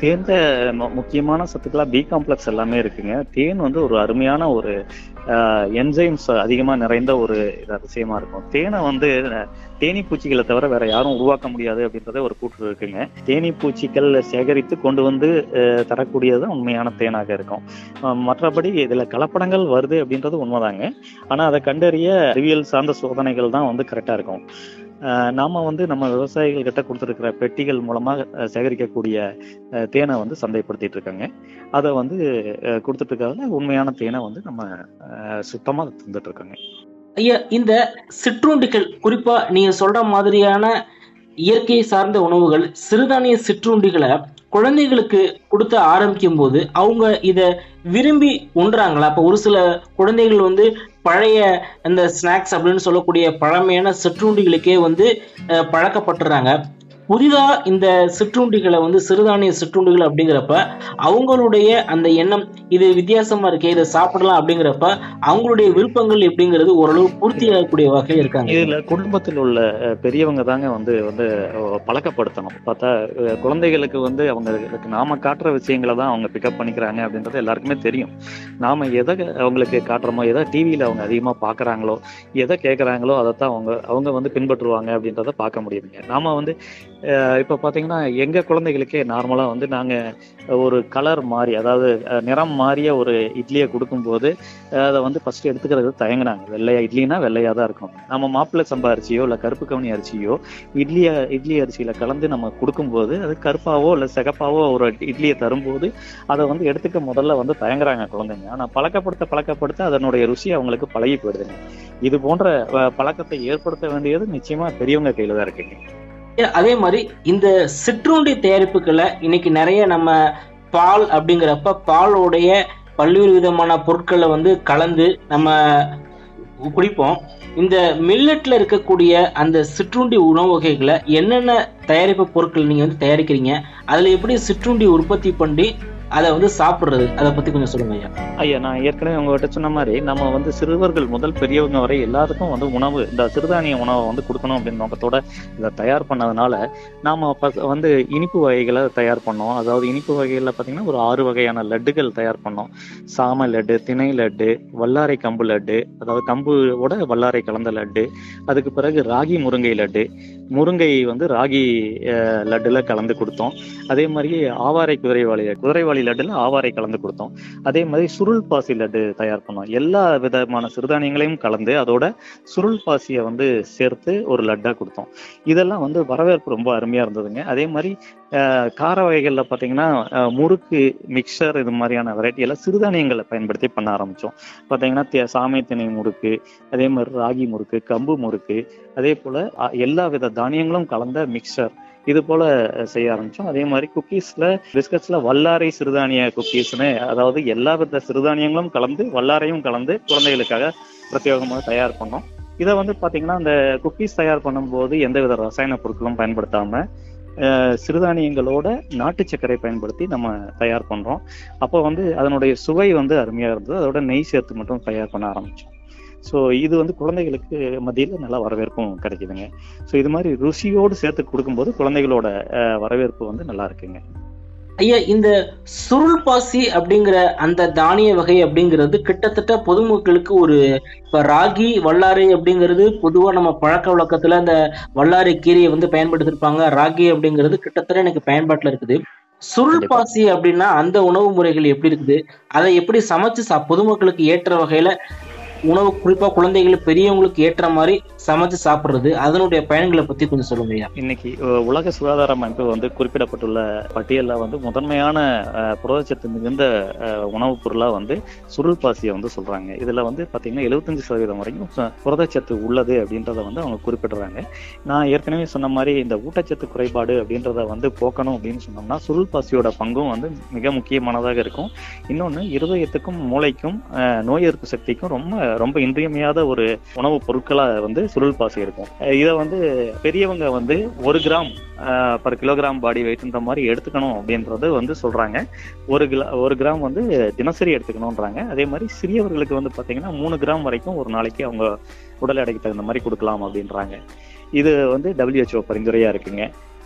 தேன்ல மு- முக்கியமான சத்துக்களா பி காம்ப்ளெக்ஸ் எல்லாமே இருக்குங்க தேன் வந்து ஒரு அருமையான ஒரு என்சைம்ஸ் அதிகமா நிறைந்த ஒரு இது விஷயமா இருக்கும் தேனை வந்து அஹ், தேனீ பூச்சிகளை தவிர வேற யாரும் உருவாக்க முடியாது அப்படின்றத ஒரு கூற்று இருக்குங்க தேனீ பூச்சிகள் சேகரித்து கொண்டு வந்து அஹ், தரக்கூடியது உண்மையான தேனாக இருக்கும் அஹ், மற்றபடி இதுல கலப்படங்கள் வருது அப்படின்றது உண்மைதாங்க ஆனா அதை கண்டறிய அறிவியல் சார்ந்த சோதனைகள் தான் வந்து கரெக்டா இருக்கும் அஹ், நாம வந்து நம்ம விவசாயிகள் கிட்ட கொடுத்துருக்கிற பெட்டிகள் மூலமா அஹ், சேகரிக்கக்கூடிய அஹ், தேனை வந்து சந்தைப்படுத்திட்டு இருக்காங்க அதை வந்து அஹ், கொடுத்துட்டு இருக்காங்க உண்மையான தேனை வந்து நம்ம அஹ், சுத்தமா தந்துட்டு இருக்காங்க ஐயா இந்த சிற்றுண்டிகள் குறிப்பா நீங்க சொல்ற மாதிரியான இயற்கை சார்ந்த உணவுகள் சிறுதானிய சிற்றுண்டிகளை குழந்தைகளுக்கு கொடுத்து ஆரம்பிக்கும் போது அவங்க இத விரும்பி உண்றாங்களா அப்ப ஒரு சில குழந்தைகள் வந்து பழைய அந்த ஸ்நாக்ஸ் அப்படின்னு சொல்லக்கூடிய பழமையான சிற்றுண்டிகளுக்கே வந்து அஹ், பழக்கப்பட்டுறாங்க புதிதா இந்த சிற்றுண்டிகளை வந்து சிறுதானிய சிற்றுண்டிகள் அப்படிங்கிறப்ப அவங்களுடைய அந்த எண்ணம் இது வித்தியாசமா இருக்கே இதை சாப்பிடலாம் அப்படிங்கிறப்ப அவங்களுடைய விருப்பங்கள் எப்படிங்கிறது ஓரளவு பூர்த்தி ஆகக்கூடிய வகையில் இருக்காங்க இதுல குடும்பத்தில் உள்ள அஹ், பெரியவங்க தாங்க வந்து வந்து அஹ், பழக்கப்படுத்தணும் பார்த்தா அஹ், குழந்தைகளுக்கு வந்து அவங்களுக்கு நாம காட்டுற விஷயங்களை தான் அவங்க பிக்கப் பண்ணிக்கிறாங்க அப்படின்றது எல்லாருக்குமே தெரியும் நாம எதை அவங்களுக்கு காட்டுறோமோ எதை டிவியில அவங்க அதிகமா பாக்குறாங்களோ எதை கேட்கறாங்களோ அதை தான் அவங்க அவங்க வந்து பின்பற்றுவாங்க அப்படின்றத பார்க்க முடியுதுங்க நாம வந்து அஹ், இப்ப பாத்தீங்கன்னா எங்க குழந்தைகளுக்கே நார்மலா வந்து நாங்க ஒரு கலர் மாறி அதாவது அஹ், நிறம் மாறிய ஒரு இட்லியை கொடுக்கும்போது அஹ், அதை வந்து ஃபர்ஸ்ட் எடுத்துக்கிறது தயங்குனாங்க வெள்ளையா இட்லினா வெள்ளையா தான் இருக்கும் நம்ம மாப்பிள்ளை சம்பா அரிசியோ இல்ல கருப்பு கவனி அரிசியோ இட்லிய இட்லி அரிசியில கலந்து நம்ம கொடுக்கும்போது அது கருப்பாவோ இல்ல சிகப்பாவோ ஒரு இட்லியை தரும்போது அதை வந்து எடுத்துக்க முதல்ல வந்து தயங்குறாங்க குழந்தைங்க ஆனா பழக்கப்படுத்த பழக்கப்படுத்த அதனுடைய ருசி அவங்களுக்கு பழகி போயிடுதுங்க இது போன்ற அஹ், பழக்கத்தை ஏற்படுத்த வேண்டியது நிச்சயமா பெரியவங்க கையில தான் இருக்குங்க அதே மாதிரி இந்த சிற்றுண்டி தயாரிப்புகளை இன்னைக்கு நிறைய நம்ம பால் அப்படிங்கிறப்ப பாலோடைய பல்வேறு விதமான பொருட்களை வந்து கலந்து நம்ம குடிப்போம் இந்த மில்லட்ல இருக்கக்கூடிய அந்த சிற்றுண்டி உணவு வகைகளை என்னென்ன தயாரிப்பு பொருட்கள் நீங்க வந்து தயாரிக்கிறீங்க அதுல எப்படி சிற்றுண்டி உற்பத்தி பண்ணி அதை வந்து சாப்பிடுறது அதை பத்தி கொஞ்சம் சொல்லுங்க ஐயா ஐயா நான் ஏற்கனவே உங்ககிட்ட சொன்ன மாதிரி நம்ம வந்து சிறுவர்கள் முதல் பெரியவங்க வரை எல்லாத்துக்கும் வந்து உணவு இந்த சிறுதானிய உணவை வந்து கொடுக்கணும் அப்படின்னு நோக்கத்தோட இதை தயார் பண்ணதுனால நாம ப- வந்து இனிப்பு வகைகளை தயார் பண்ணோம் அதாவது இனிப்பு வகைகள்ல பாத்தீங்கன்னா ஒரு ஆறு வகையான லட்டுகள் தயார் பண்ணோம் சாம லட்டு திணை லட்டு வல்லாரை கம்பு லட்டு அதாவது கம்புவோட வல்லாரை கலந்த லட்டு அதுக்கு பிறகு ராகி முருங்கை லட்டு முருங்கை வந்து ராகி அஹ், லட்டுல கலந்து கொடுத்தோம் அதே மாதிரி ஆவாரை குதிரைவாளி குதிரைவாளி லட்டுல ஆவாரை கலந்து கொடுத்தோம் அதே மாதிரி சுருள் பாசி லட்டு தயார் பண்ணோம் எல்லா விதமான சிறுதானியங்களையும் கலந்து அதோட சுருள் பாசியை வந்து சேர்த்து ஒரு லட்டா கொடுத்தோம் இதெல்லாம் வந்து வரவேற்பு ரொம்ப அருமையா இருந்ததுங்க அதே மாதிரி அஹ், கார வகைகள்ல பாத்தீங்கன்னா அஹ், முறுக்கு மிக்சர் இது மாதிரியான வெரைட்டி எல்லாம் சிறுதானியங்களை பயன்படுத்தி பண்ண ஆரம்பிச்சோம் பாத்தீங்கன்னா தே- சாமை திணை முறுக்கு அதே மாதிரி ராகி முறுக்கு கம்பு முறுக்கு அதே போல அஹ், எல்லா வித தானியங்களும் கலந்த மிக்சர் இது போல அஹ், செய்ய ஆரம்பிச்சோம் அதே மாதிரி குக்கீஸ்ல பிஸ்கட்ஸ்ல வல்லாரை சிறுதானிய குக்கீஸ்னு அதாவது எல்லா வித சிறுதானியங்களும் கலந்து வல்லாரையும் கலந்து குழந்தைகளுக்காக பிரத்யேகமாக தயார் பண்ணோம் இதை வந்து பாத்தீங்கன்னா அந்த குக்கீஸ் தயார் பண்ணும்போது எந்தவித ரசாயன பொருட்களும் பயன்படுத்தாம அஹ், சிறுதானியங்களோட நாட்டு சர்க்கரை பயன்படுத்தி நம்ம தயார் பண்றோம் அப்போ வந்து அதனுடைய சுவை வந்து அருமையா இருந்தது அதோட நெய் சேர்த்து மட்டும் தயார் பண்ண ஆரம்பிச்சோம் ஸோ இது வந்து குழந்தைகளுக்கு மத்தியில் நல்ல வரவேற்பும் கிடைக்குதுங்க ஸோ இது மாதிரி ருசியோடு சேர்த்து கொடுக்கும்போது குழந்தைகளோட அஹ், வரவேற்பு வந்து நல்லா இருக்குங்க ஐயா இந்த சுருள் பாசி அப்படிங்கிற அந்த தானிய வகை அப்படிங்கிறது கிட்டத்தட்ட பொதுமக்களுக்கு ஒரு இப்ப ராகி வல்லாரை அப்படிங்கிறது பொதுவா நம்ம பழக்க வழக்கத்துல அந்த வல்லாரை கீரையை வந்து பயன்படுத்திருப்பாங்க ராகி அப்படிங்கிறது கிட்டத்தட்ட எனக்கு பயன்பாட்டுல இருக்குது சுருள் கண்டிப்பா. பாசி அப்படின்னா அந்த உணவு முறைகள் எப்படி இருக்குது அதை எப்படி சமைச்சு சா பொதுமக்களுக்கு ஏற்ற வகையில உணவு குறிப்பா குழந்தைகள் பெரியவங்களுக்கு ஏற்ற மாதிரி சமைச்சு சாப்பிடுறது அதனுடைய பயன்களை பத்தி கொஞ்சம் சொல்லுங்க ஐயா இன்னைக்கு அஹ், உலக சுகாதார அமைப்பு வந்து குறிப்பிடப்பட்டுள்ள பட்டியலில் வந்து முதன்மையான அஹ், புரதச்சத்து மிகுந்த அஹ், உணவுப் பொருளா வந்து சுருள் பாசியை வந்து சொல்றாங்க இதுல வந்து பாத்தீங்கன்னா எழுபத்தஞ்சு சதவீதம் வரைக்கும் ச- புரதச்சத்து உள்ளது அப்படின்றத வந்து அவங்க குறிப்பிடுறாங்க நான் ஏற்கனவே சொன்ன மாதிரி இந்த ஊட்டச்சத்து குறைபாடு அப்படின்றத வந்து போக்கணும் அப்படின்னு சொன்னோம்னா சுருள் பாசியோட பங்கும் வந்து மிக முக்கியமானதாக இருக்கும் இன்னொன்னு இருதயத்துக்கும் மூளைக்கும் அஹ், நோய் எதிர்ப்பு சக்திக்கும் ரொம்ப ரொம்ப இன்றியமையாத ஒரு உணவுப் பொருட்களா வந்து சுருள் பாசி இருக்கும் அஹ் இதை வந்து பெரியவங்க வந்து ஒரு கிராம் பர் கிலோகிராம் பாடி வெயிட்ன்ற மாதிரி எடுத்துக்கணும் அப்படின்றது வந்து சொல்றாங்க ஒரு கிலோ ஒரு கிராம் வந்து தினசரி எடுத்துக்கணும்ன்றாங்க அதே மாதிரி சிறியவர்களுக்கு வந்து பாத்தீங்கன்னா மூணு கிராம் வரைக்கும் ஒரு நாளைக்கு அவங்க உடல் எடைக்கு தகுந்த மாதிரி கொடுக்கலாம் அப்படின்றாங்க இது வந்து WHO பரிந்துரையா இருக்குங்க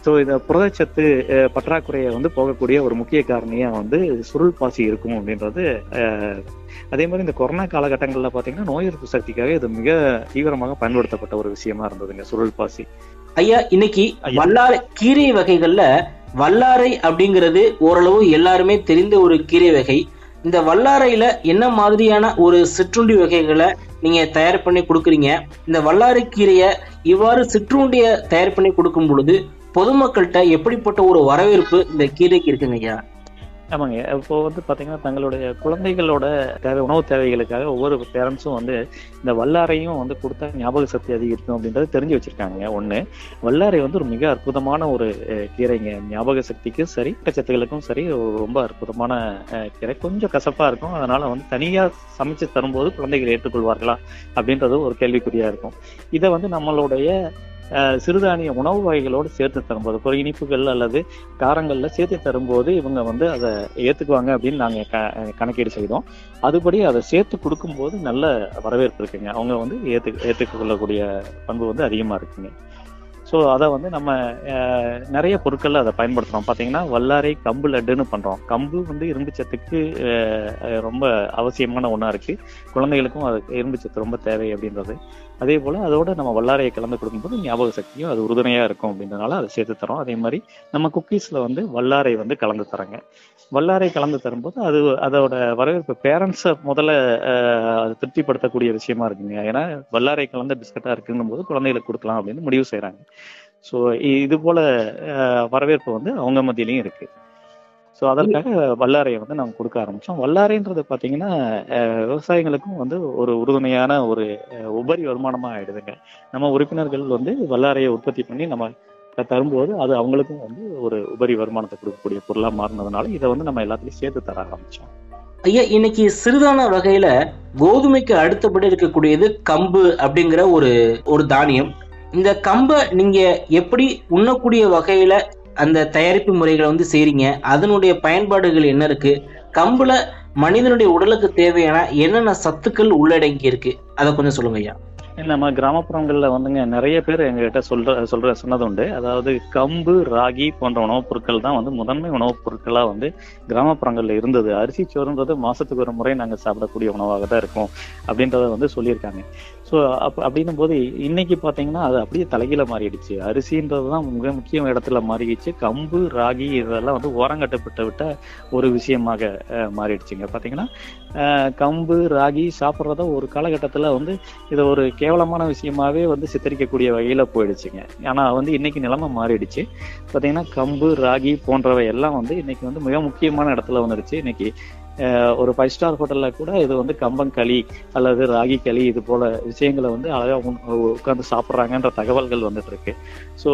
ஸோ இந்த புரதச்சத்து அஹ், பற்றாக்குறையை வந்து போகக்கூடிய ஒரு முக்கிய காரணியா வந்து சுருள் பாசி இருக்கும் அப்படின்றது அஹ், அதே மாதிரி இந்த கொரோனா காலகட்டங்களில் பார்த்தீங்கன்னா நோய் எதிர்ப்பு சக்திக்காக இது மிக தீவிரமாக பயன்படுத்தப்பட்ட ஒரு விஷயமா இருந்ததுங்க சுருள் பாசி ஐயா இன்னைக்கு ஐயா. வல்லாரை கீரை வகைகள்ல வல்லாரை அப்படிங்கிறது ஓரளவு எல்லாருமே தெரிந்த ஒரு கீரை வகை இந்த வல்லாரையில என்ன மாதிரியான ஒரு சிற்றுண்டி வகைகளை நீங்க தயார் பண்ணி கொடுக்குறீங்க இந்த வல்லாரை கீரையை இவ்வாறு சிற்றுண்டிய தயார் பண்ணி கொடுக்கும் பொழுது பொதுமக்கள்கிட்ட எப்படிப்பட்ட ஒரு வரவேற்பு இந்த கீரைக்கு இருக்குங்க ஐயா ஆமாங்க இப்போ வந்து பாத்தீங்கன்னா தங்களுடைய குழந்தைகளோட தேவை உணவு தேவைகளுக்காக ஒவ்வொரு பேரண்ட்ஸும் வந்து இந்த வல்லாரையும் வந்து கொடுத்தா ஞாபக சக்தி அதிகரிக்கும் அப்படின்றத தெரிஞ்சு வச்சிருக்காங்க ஒண்ணு வல்லாரை வந்து ஒரு மிக அற்புதமான ஒரு அஹ், கீரைங்க ஞாபக சக்திக்கும் சரி ஊட்டச்சத்துகளுக்கும் சரி ஒரு ரொம்ப அற்புதமான அஹ், கீரை கொஞ்சம் கசப்பா இருக்கும் அதனால வந்து தனியா சமைச்சு தரும்போது குழந்தைகள் ஏற்றுக்கொள்வார்களா அப்படின்றது ஒரு கேள்விக்குறியா இருக்கும் இதை வந்து நம்மளுடைய அஹ், சிறுதானிய உணவு வகைகளோடு சேர்த்து தரும்போது ஒரு இனிப்புகள் அல்லது காரங்கள்ல சேர்த்து தரும்போது இவங்க வந்து அதை ஏத்துக்குவாங்க அப்படின்னு நாங்க க- கணக்கீடு செய்தோம் அதுபடி அதை சேர்த்து கொடுக்கும்போது நல்ல வரவேற்பு இருக்குங்க அவங்க வந்து ஏத்து ஏற்றுக்கொள்ளக்கூடிய பண்பு வந்து அதிகமா இருக்குங்க ஸோ அதை வந்து நம்ம அஹ், நிறைய பொருட்கள்ல அதை பயன்படுத்துறோம் பார்த்தீங்கன்னா வல்லாரை கம்பு லட்டுன்னு பண்றோம் கம்பு வந்து இரும்பு சத்துக்கு அஹ், அஹ், ரொம்ப அவசியமான ஒன்றா இருக்கு குழந்தைகளுக்கும் அது இரும்பு சத்து ரொம்ப தேவை அப்படின்றது அதே போல அதோட நம்ம வல்லாரையை கலந்து கொடுக்கும்போது ஞாபக சக்தியும் அது உறுதுணையா இருக்கும் அப்படின்றதுனால அதை சேர்த்து தரோம் அதே மாதிரி நம்ம குக்கீஸ்ல வந்து வல்லாரை வந்து கலந்து தராங்க வல்லாரை கலந்து தரும்போது அது அதோட வரவேற்பு பேரண்ட்ஸை முதல்ல அஹ், அது திருப்திப்படுத்தக்கூடிய விஷயமா இருக்குங்க ஏன்னா வல்லாரை கலந்த பிஸ்கட்டா இருக்குங்கும் போது குழந்தைகளுக்கு கொடுக்கலாம் அப்படின்னு முடிவு செய்றாங்க ஸோ இது போல அஹ், வரவேற்பு வந்து அவங்க மத்தியிலையும் இருக்கு ஸோ அதற்காக வல்லாரையை வந்து நாங்கள் கொடுக்க ஆரம்பிச்சோம் வல்லாரைன்றது பார்த்தீங்கன்னா அஹ், விவசாயிகளுக்கும் வந்து ஒரு உறுதுணையான ஒரு அஹ், உபரி வருமானமா ஆயிடுதுங்க நம்ம உறுப்பினர்கள் வந்து வல்லாரையை உற்பத்தி பண்ணி நம்ம த- தரும்போது அது அவங்களுக்கும் வந்து ஒரு உபரி வருமானத்தை கொடுக்கக்கூடிய பொருளா மாறினதுனால இதை வந்து நம்ம எல்லாத்துலயும் சேர்த்து தர ஆரம்பிச்சோம் ஐயா இன்னைக்கு சிறுதான வகையில கோதுமைக்கு அடுத்தபடி இருக்கக்கூடியது கம்பு அப்படிங்கிற ஒரு ஒரு தானியம் இந்த கம்பை நீங்க எப்படி உண்ணக்கூடிய வகையில அந்த தயாரிப்பு முறைகளை வந்து செய்றீங்க அதனுடைய பயன்பாடுகள் என்ன இருக்கு கம்புல மனிதனுடைய உடலுக்கு தேவையான என்னென்ன சத்துக்கள் உள்ளடங்கி இருக்கு அதை கொஞ்சம் சொல்லுங்க ஐயா நம்ம கிராமப்புறங்கள்ல வந்துங்க நிறைய பேர் எங்ககிட்ட சொல்ற சொல்ற சொன்னது உண்டு அதாவது கம்பு ராகி போன்ற உணவுப் பொருட்கள் தான் வந்து முதன்மை உணவுப் பொருட்களா வந்து கிராமப்புறங்கள்ல இருந்தது அரிசி சோறுன்றது மாசத்துக்கு ஒரு முறை நாங்க சாப்பிடக்கூடிய உணவாக தான் இருக்கும் அப்படின்றத வந்து சொல்லியிருக்காங்க ஸோ அப் அப்படின்னும் போது இன்னைக்கு பாத்தீங்கன்னா அது அப்படியே தலைகீழ மாறிடுச்சு அரிசின்றது தான் மிக முக்கிய இடத்துல மாறிடுச்சு கம்பு ராகி இதெல்லாம் வந்து ஓரங்கட்டப்பட்டு விட்ட ஒரு விஷயமாக அஹ், மாறிடுச்சுங்க பாத்தீங்கன்னா அஹ், கம்பு ராகி சாப்பிட்றத ஒரு காலகட்டத்துல வந்து இதை ஒரு கேவலமான விஷயமாவே வந்து சித்தரிக்கக்கூடிய வகையில போயிடுச்சுங்க ஆனா வந்து இன்னைக்கு நிலைமை மாறிடுச்சு பாத்தீங்கன்னா கம்பு ராகி போன்றவை எல்லாம் வந்து இன்னைக்கு வந்து மிக முக்கியமான இடத்துல வந்துடுச்சு இன்னைக்கு அஹ், ஒரு ஃபைவ் ஸ்டார் ஹோட்டல்ல கூட இது வந்து கம்பங்களி அல்லது ராகி களி இது போல விஷயங்களை வந்து அழகா உட்காந்து சாப்பிட்றாங்கன்ற தகவல்கள் வந்துட்டு இருக்கு ஸோ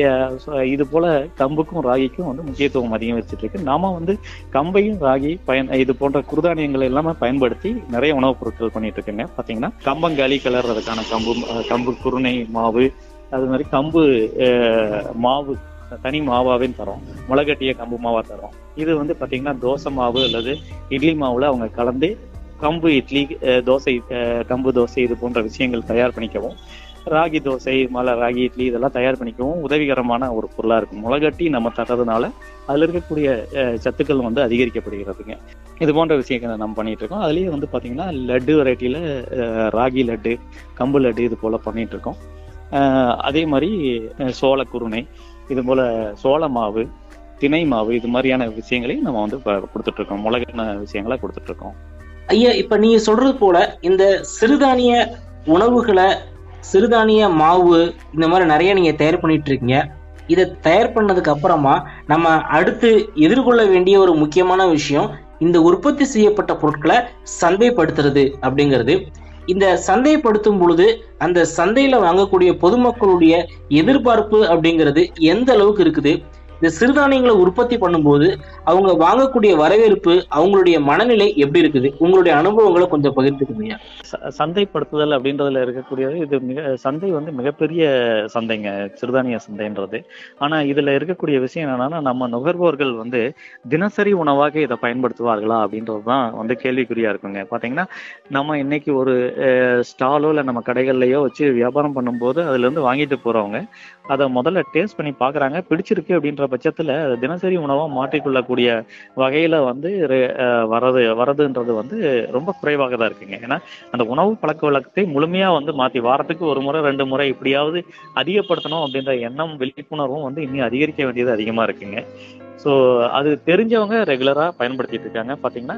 இது போல கம்புக்கும் ராகிக்கும் வந்து முக்கியத்துவம் அதிகம் வச்சுட்டு இருக்கு நாம வந்து கம்பையும் ராகி பயன் இது போன்ற குருதானியங்கள் எல்லாமே பயன்படுத்தி நிறைய உணவுப் பொருட்கள் பண்ணிட்டு இருக்குங்க பாத்தீங்கன்னா கம்பங்களி கிளறதுக்கான கம்பு அஹ், கம்பு குருணை மாவு அது மாதிரி கம்பு அஹ், மாவு தனி மாவாவே தரோம் முளைகட்டிய கம்பு மாவா தரோம் இது வந்து பாத்தீங்கன்னா தோசை மாவு அல்லது இட்லி மாவுல அவங்க கலந்து கம்பு இட்லி அஹ், தோசை அஹ், கம்பு தோசை இது போன்ற விஷயங்கள் தயார் பண்ணிக்கவும் ராகி தோசை மலை ராகி இட்லி இதெல்லாம் தயார் பண்ணிக்கவும் உதவிகரமான ஒரு பொருளா இருக்கும் முளைகட்டி நம்ம தர்றதுனால அதுல இருக்கக்கூடிய அஹ், சத்துக்கள் வந்து அதிகரிக்கப்படுகிறதுங்க இது போன்ற விஷயங்களை நம்ம பண்ணிட்டு இருக்கோம் அதுலயே வந்து பாத்தீங்கன்னா லட்டு வெரைட்டியில அஹ், ராகி லட்டு கம்பு லட்டு இது போல பண்ணிட்டு இருக்கோம் அஹ், அதே மாதிரி அஹ், சோள குருணை இது போல சோள மாவு திணை மாவு இது மாதிரியான விஷயங்களையும் நம்ம வந்து இப்ப கொடுத்துட்டு இருக்கோம் முளைகட்டின விஷயங்களை கொடுத்துட்டு இருக்கோம் ஐயா இப்ப நீங்க சொல்றது போல இந்த சிறுதானிய உணவுகளை சிறுதானிய மாவு இந்த மாதிரி நிறைய நீங்க தயார் பண்ணிட்டு இருக்கீங்க இதை தயார் பண்ணதுக்கு அப்புறமா நம்ம அடுத்து எதிர்கொள்ள வேண்டிய ஒரு முக்கியமான விஷயம் இந்த உற்பத்தி செய்யப்பட்ட பொருட்களை சந்தைப்படுத்துறது அப்படிங்கிறது இந்த சந்தைப்படுத்தும் பொழுது அந்த சந்தையில வாங்கக்கூடிய பொதுமக்களுடைய எதிர்பார்ப்பு அப்படிங்கிறது எந்த அளவுக்கு இருக்குது இந்த சிறுதானியங்களை உற்பத்தி பண்ணும்போது அவங்க வாங்கக்கூடிய வரவேற்பு அவங்களுடைய மனநிலை எப்படி இருக்குது உங்களுடைய அனுபவங்களை கொஞ்சம் பகிர்ந்துக்குங்க ச- சந்தைப்படுத்துதல் அப்படின்றதுல இருக்கக்கூடியது இது மிக சந்தை வந்து மிகப்பெரிய சந்தைங்க சிறுதானிய சந்தைன்றது ஆனா இதுல இருக்கக்கூடிய விஷயம் என்னன்னா நம்ம நுகர்வோர்கள் வந்து தினசரி உணவாக இதை பயன்படுத்துவார்களா அப்படின்றது தான் வந்து கேள்விக்குறியா இருக்குங்க பாத்தீங்கன்னா நம்ம இன்னைக்கு ஒரு ஸ்டாலோ இல்ல நம்ம கடைகள்லயோ வச்சு வியாபாரம் பண்ணும்போது அதுல இருந்து வாங்கிட்டு போறவங்க அதை முதல்ல டேஸ்ட் பண்ணி பாக்குறாங்க பிடிச்சிருக்கு அப்படின்ற பட்சத்துல அதை தினசரி உணவா மாற்றிக்கொள்ளக்கூடிய வகையில வந்து ரெ- அஹ் வரது வரதுன்றது வந்து ரொம்ப குறைவாக தான் இருக்குங்க ஏன்னா அந்த உணவு பழக்க வழக்கத்தை முழுமையா வந்து மாத்தி வாரத்துக்கு ஒரு முறை ரெண்டு முறை எப்படியாவது அதிகப்படுத்தணும் அப்படின்ற எண்ணம் விழிப்புணர்வும் வந்து இன்னும் அதிகரிக்க வேண்டியது அதிகமா இருக்குங்க ஸோ அது தெரிஞ்சவங்க ரெகுலரா பயன்படுத்திட்டு இருக்காங்க பாத்தீங்கன்னா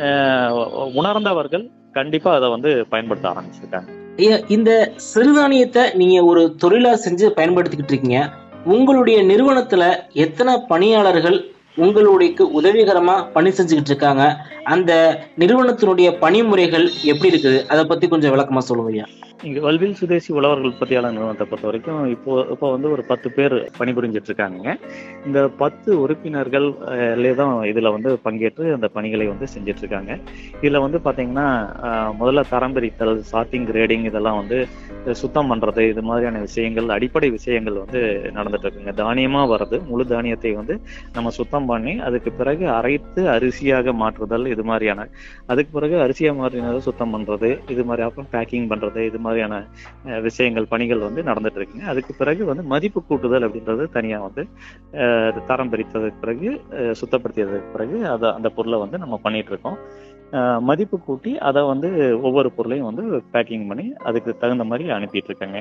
அஹ் உணர்ந்தவர்கள் கண்டிப்பா அதை வந்து பயன்படுத்த ஆரம்பிச்சிருக்காங்க ஐயா இந்த சிறுதானியத்தை நீங்க ஒரு தொழிலா செஞ்சு பயன்படுத்திக்கிட்டு இருக்கீங்க உங்களுடைய நிறுவனத்துல எத்தனை பணியாளர்கள் உங்களுடைய உதவிகரமா பணி செஞ்சுக்கிட்டு இருக்காங்க அந்த நிறுவனத்தினுடைய பணிமுறைகள் எப்படி இருக்குது அதை பத்தி கொஞ்சம் விளக்கமா சொல்லுங்க ஐயா இங்க வல்வில் சுதேசி உழவர்கள் உற்பத்தியாளர் நிறுவனத்தை பொறுத்த வரைக்கும் இப்போ இப்போ வந்து ஒரு பத்து பேர் பணிபுரிஞ்சிட்டு இருக்காங்க இந்த பத்து உறுப்பினர்கள் அஹ், தான் இதுல வந்து பங்கேற்று அந்த பணிகளை வந்து செஞ்சுட்டு இருக்காங்க இதுல வந்து பாத்தீங்கன்னா அஹ், முதல்ல தரம் பிரித்தல் சார்ட்டிங் கிரேடிங் இதெல்லாம் வந்து சுத்தம் பண்றது இது மாதிரியான விஷயங்கள் அடிப்படை விஷயங்கள் வந்து நடந்துட்டு இருக்குங்க தானியமா வர்றது முழு தானியத்தை வந்து நம்ம சுத்தம் பண்ணி அதுக்கு பிறகு அரைத்து அரிசியாக மாற்றுதல் இது மாதிரியான அதுக்கு பிறகு அரிசியா மாற்றினதை சுத்தம் பண்றது இது மாதிரி அப்புறம் பேக்கிங் பண்றது இது மாதிரியான அஹ், விஷயங்கள் பணிகள் வந்து நடந்துட்டு இருக்குங்க அதுக்கு பிறகு வந்து மதிப்பு கூட்டுதல் அப்படின்றது தனியா வந்து அஹ், தரம் பிரித்ததுக்கு பிறகு அஹ், சுத்தப்படுத்தியதுக்கு பிறகு அதை அந்த பொருளை வந்து நம்ம பண்ணிட்டு இருக்கோம் அஹ், மதிப்பு கூட்டி அதை வந்து ஒவ்வொரு பொருளையும் வந்து பேக்கிங் பண்ணி அதுக்கு தகுந்த மாதிரி அனுப்பிட்டு இருக்காங்க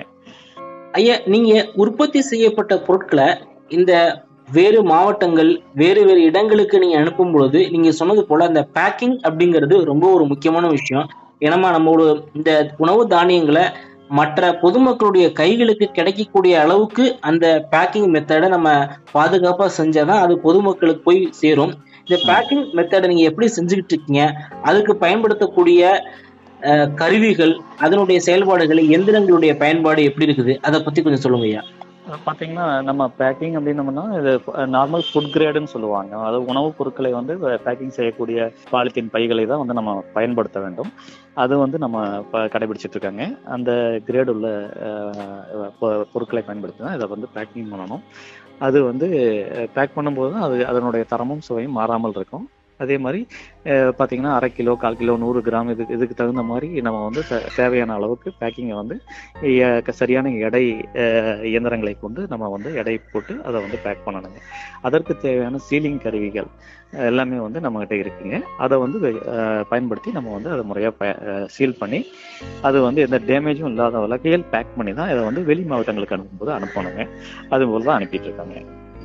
ஐயா நீங்க உற்பத்தி செய்யப்பட்ட பொருட்களை இந்த வேறு மாவட்டங்கள் வேறு வேறு இடங்களுக்கு நீங்க அனுப்பும் பொழுது நீங்க சொன்னது போல அந்த பேக்கிங் அப்படிங்கிறது ரொம்ப ஒரு முக்கியமான விஷயம் ஏன்னா நம்மளோட இந்த உணவு தானியங்களை மற்ற பொதுமக்களுடைய கைகளுக்கு கிடைக்கக்கூடிய அளவுக்கு அந்த பேக்கிங் மெத்தடை நம்ம பாதுகாப்பா செஞ்சாதான் அது பொதுமக்களுக்கு போய் சேரும் இந்த பேக்கிங் மெத்தடை நீங்க எப்படி செஞ்சுக்கிட்டு இருக்கீங்க அதுக்கு பயன்படுத்தக்கூடிய அஹ், கருவிகள் அதனுடைய செயல்பாடுகள் எந்திரங்களுடைய பயன்பாடு எப்படி இருக்குது அதை பத்தி கொஞ்சம் சொல்லுங்க ஐயா பாத்தீங்கன்னா நம்ம பேக்கிங் அப்படின்னோம்னா இது நார்மல் ஃபுட் கிரேடுன்னு சொல்லுவாங்க அதாவது உணவுப் பொருட்களை வந்து பேக்கிங் செய்யக்கூடிய பாலித்தீன் பைகளை தான் வந்து நம்ம பயன்படுத்த வேண்டும் அது வந்து நம்ம ப- கடைபிடிச்சிட்டு இருக்காங்க அந்த கிரேடு உள்ள அஹ், பொ- பொருட்களை பயன்படுத்தி தான் இதை வந்து பேக்கிங் பண்ணணும் அது வந்து பேக் பண்ணும்போது தான் அது அதனுடைய தரமும் சுவையும் மாறாமல் இருக்கும் அதே மாதிரி அஹ், பாத்தீங்கன்னா அரை கிலோ கால் கிலோ நூறு கிராம் இதுக்கு இதுக்கு தகுந்த மாதிரி நம்ம வந்து தே- தேவையான அளவுக்கு பேக்கிங்கை வந்து எ- சரியான எடை அஹ், இயந்திரங்களை கொண்டு நம்ம வந்து எடை போட்டு அதை வந்து பேக் பண்ணணுங்க அதற்கு தேவையான சீலிங் கருவிகள் அஹ், எல்லாமே வந்து நம்மகிட்ட இருக்குங்க அதை வந்து அஹ், பயன்படுத்தி நம்ம வந்து அதை முறையாக சீல் பண்ணி அது வந்து எந்த டேமேஜும் இல்லாத வகையில் பேக் பண்ணி தான் இதை வந்து வெளி மாவட்டங்களுக்கு அனுப்பும்போது அனுப்பணுங்க அது போல தான் அனுப்பிட்டு இருக்காங்க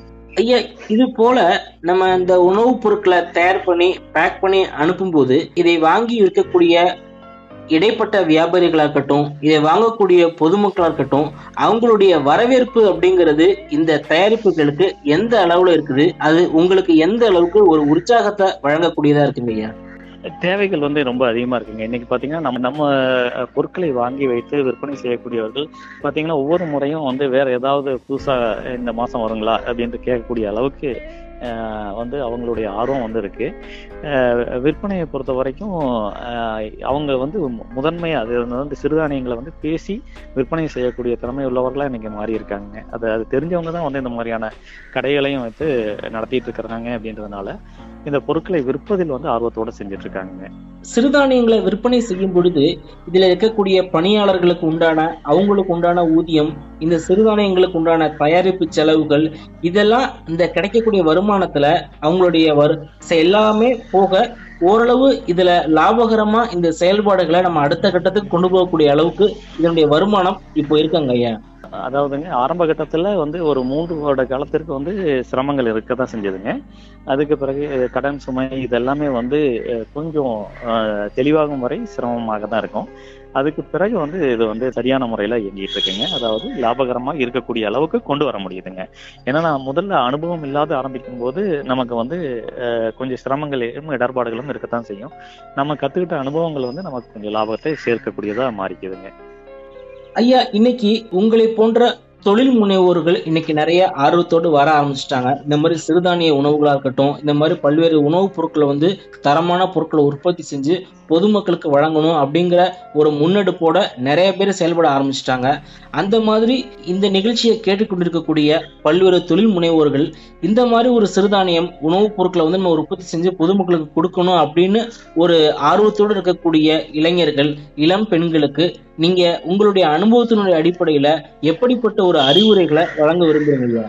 ஐயா இது போல நம்ம இந்த உணவுப் பொருட்களை தயார் பண்ணி பேக் பண்ணி அனுப்பும்போது இதை வாங்கி இருக்கக்கூடிய இடைப்பட்ட வியாபாரிகளா இருக்கட்டும் இதை வாங்கக்கூடிய பொதுமக்களா இருக்கட்டும் அவங்களுடைய வரவேற்பு அப்படிங்கிறது இந்த தயாரிப்புகளுக்கு எந்த அளவுல இருக்குது அது உங்களுக்கு எந்த அளவுக்கு ஒரு உற்சாகத்தை வழங்கக்கூடியதா இருக்குங்க ஐயா தேவைகள் வந்து ரொம்ப அதிகமா இருக்குங்க இன்னைக்கு பாத்தீங்கன்னா நம்ம நம்ம அஹ், பொருட்களை வாங்கி வைத்து விற்பனை செய்யக்கூடியவர்கள் பாத்தீங்கன்னா ஒவ்வொரு முறையும் வந்து வேற ஏதாவது புதுசா இந்த மாசம் வருங்களா அப்படின்ட்டு கேட்கக்கூடிய அளவுக்கு அஹ், வந்து அவங்களுடைய ஆர்வம் வந்து இருக்கு அஹ், விற்பனையை பொறுத்த வரைக்கும் அஹ், அவங்க வந்து மு- முதன்மையா அது வந்து சிறுதானியங்களை வந்து பேசி விற்பனை செய்யக்கூடிய திறமை உள்ளவர்களா இன்னைக்கு மாறி இருக்காங்க அது அது தெரிஞ்சவங்க தான் வந்து இந்த மாதிரியான கடைகளையும் வைத்து நடத்திட்டு இருக்கிறாங்க அப்படின்றதுனால இந்த பொருட்களை விற்பதில் வந்து ஆர்வத்தோட செஞ்சுட்டு இருக்காங்க சிறுதானியங்களை விற்பனை செய்யும் பொழுது இதுல இருக்கக்கூடிய பணியாளர்களுக்கு உண்டான அவங்களுக்கு உண்டான ஊதியம் இந்த சிறுதானியங்களுக்கு உண்டான தயாரிப்பு செலவுகள் இதெல்லாம் இந்த கிடைக்கக்கூடிய வருமானத்துல அவங்களுடைய வரு செ- எல்லாமே போக ஓரளவு இதுல லாபகரமா இந்த செயல்பாடுகளை நம்ம அடுத்த கட்டத்துக்கு கொண்டு போகக்கூடிய அளவுக்கு இதனுடைய வருமானம் இப்போ இருக்காங்க ஐயா அதாவதுங்க ஆரம்ப கட்டத்துல வந்து ஒரு மூன்று வருட காலத்திற்கு வந்து சிரமங்கள் இருக்க தான் செஞ்சதுங்க அதுக்கு பிறகு கடன் சுமை இதெல்லாமே வந்து அஹ், கொஞ்சம் அஹ், தெளிவாகும் வரை சிரமமாக தான் இருக்கும் அதுக்கு பிறகு வந்து இது வந்து சரியான முறையில இயங்கிட்டு இருக்குங்க அதாவது லாபகரமா இருக்கக்கூடிய அளவுக்கு கொண்டு வர முடியுதுங்க ஏன்னா நான் முதல்ல அனுபவம் இல்லாத ஆரம்பிக்கும் போது நமக்கு வந்து அஹ், கொஞ்சம் சிரமங்களும் இடர்பாடுகளும் இருக்கத்தான் செய்யும் நம்ம கத்துக்கிட்ட அனுபவங்கள் வந்து நமக்கு கொஞ்சம் லாபத்தை சேர்க்கக்கூடியதா மாறிக்குதுங்க ஐயா இன்னைக்கு உங்களை போன்ற தொழில் முனைவோர்கள் இன்னைக்கு நிறைய ஆர்வத்தோடு வர ஆரம்பிச்சிட்டாங்க இந்த மாதிரி சிறுதானிய உணவுகளா இருக்கட்டும் இந்த மாதிரி பல்வேறு உணவுப் பொருட்களை வந்து தரமான பொருட்களை உற்பத்தி செஞ்சு பொதுமக்களுக்கு வழங்கணும் அப்படிங்கிற ஒரு முன்னெடுப்போட நிறைய பேர் செயல்பட ஆரம்பிச்சிட்டாங்க அந்த மாதிரி இந்த நிகழ்ச்சியை கேட்டுக்கொண்டிருக்கக்கூடிய பல்வேறு தொழில் முனைவோர்கள் இந்த மாதிரி ஒரு சிறுதானியம் உணவுப் பொருட்களை வந்து நம்ம உற்பத்தி செஞ்சு பொதுமக்களுக்கு கொடுக்கணும் அப்படின்னு ஒரு ஆர்வத்தோடு இருக்கக்கூடிய இளைஞர்கள் இளம் பெண்களுக்கு நீங்க உங்களுடைய அனுபவத்தினுடைய அடிப்படையில எப்படிப்பட்ட ஒரு அறிவுரைகளை வழங்க விரும்புறீங்க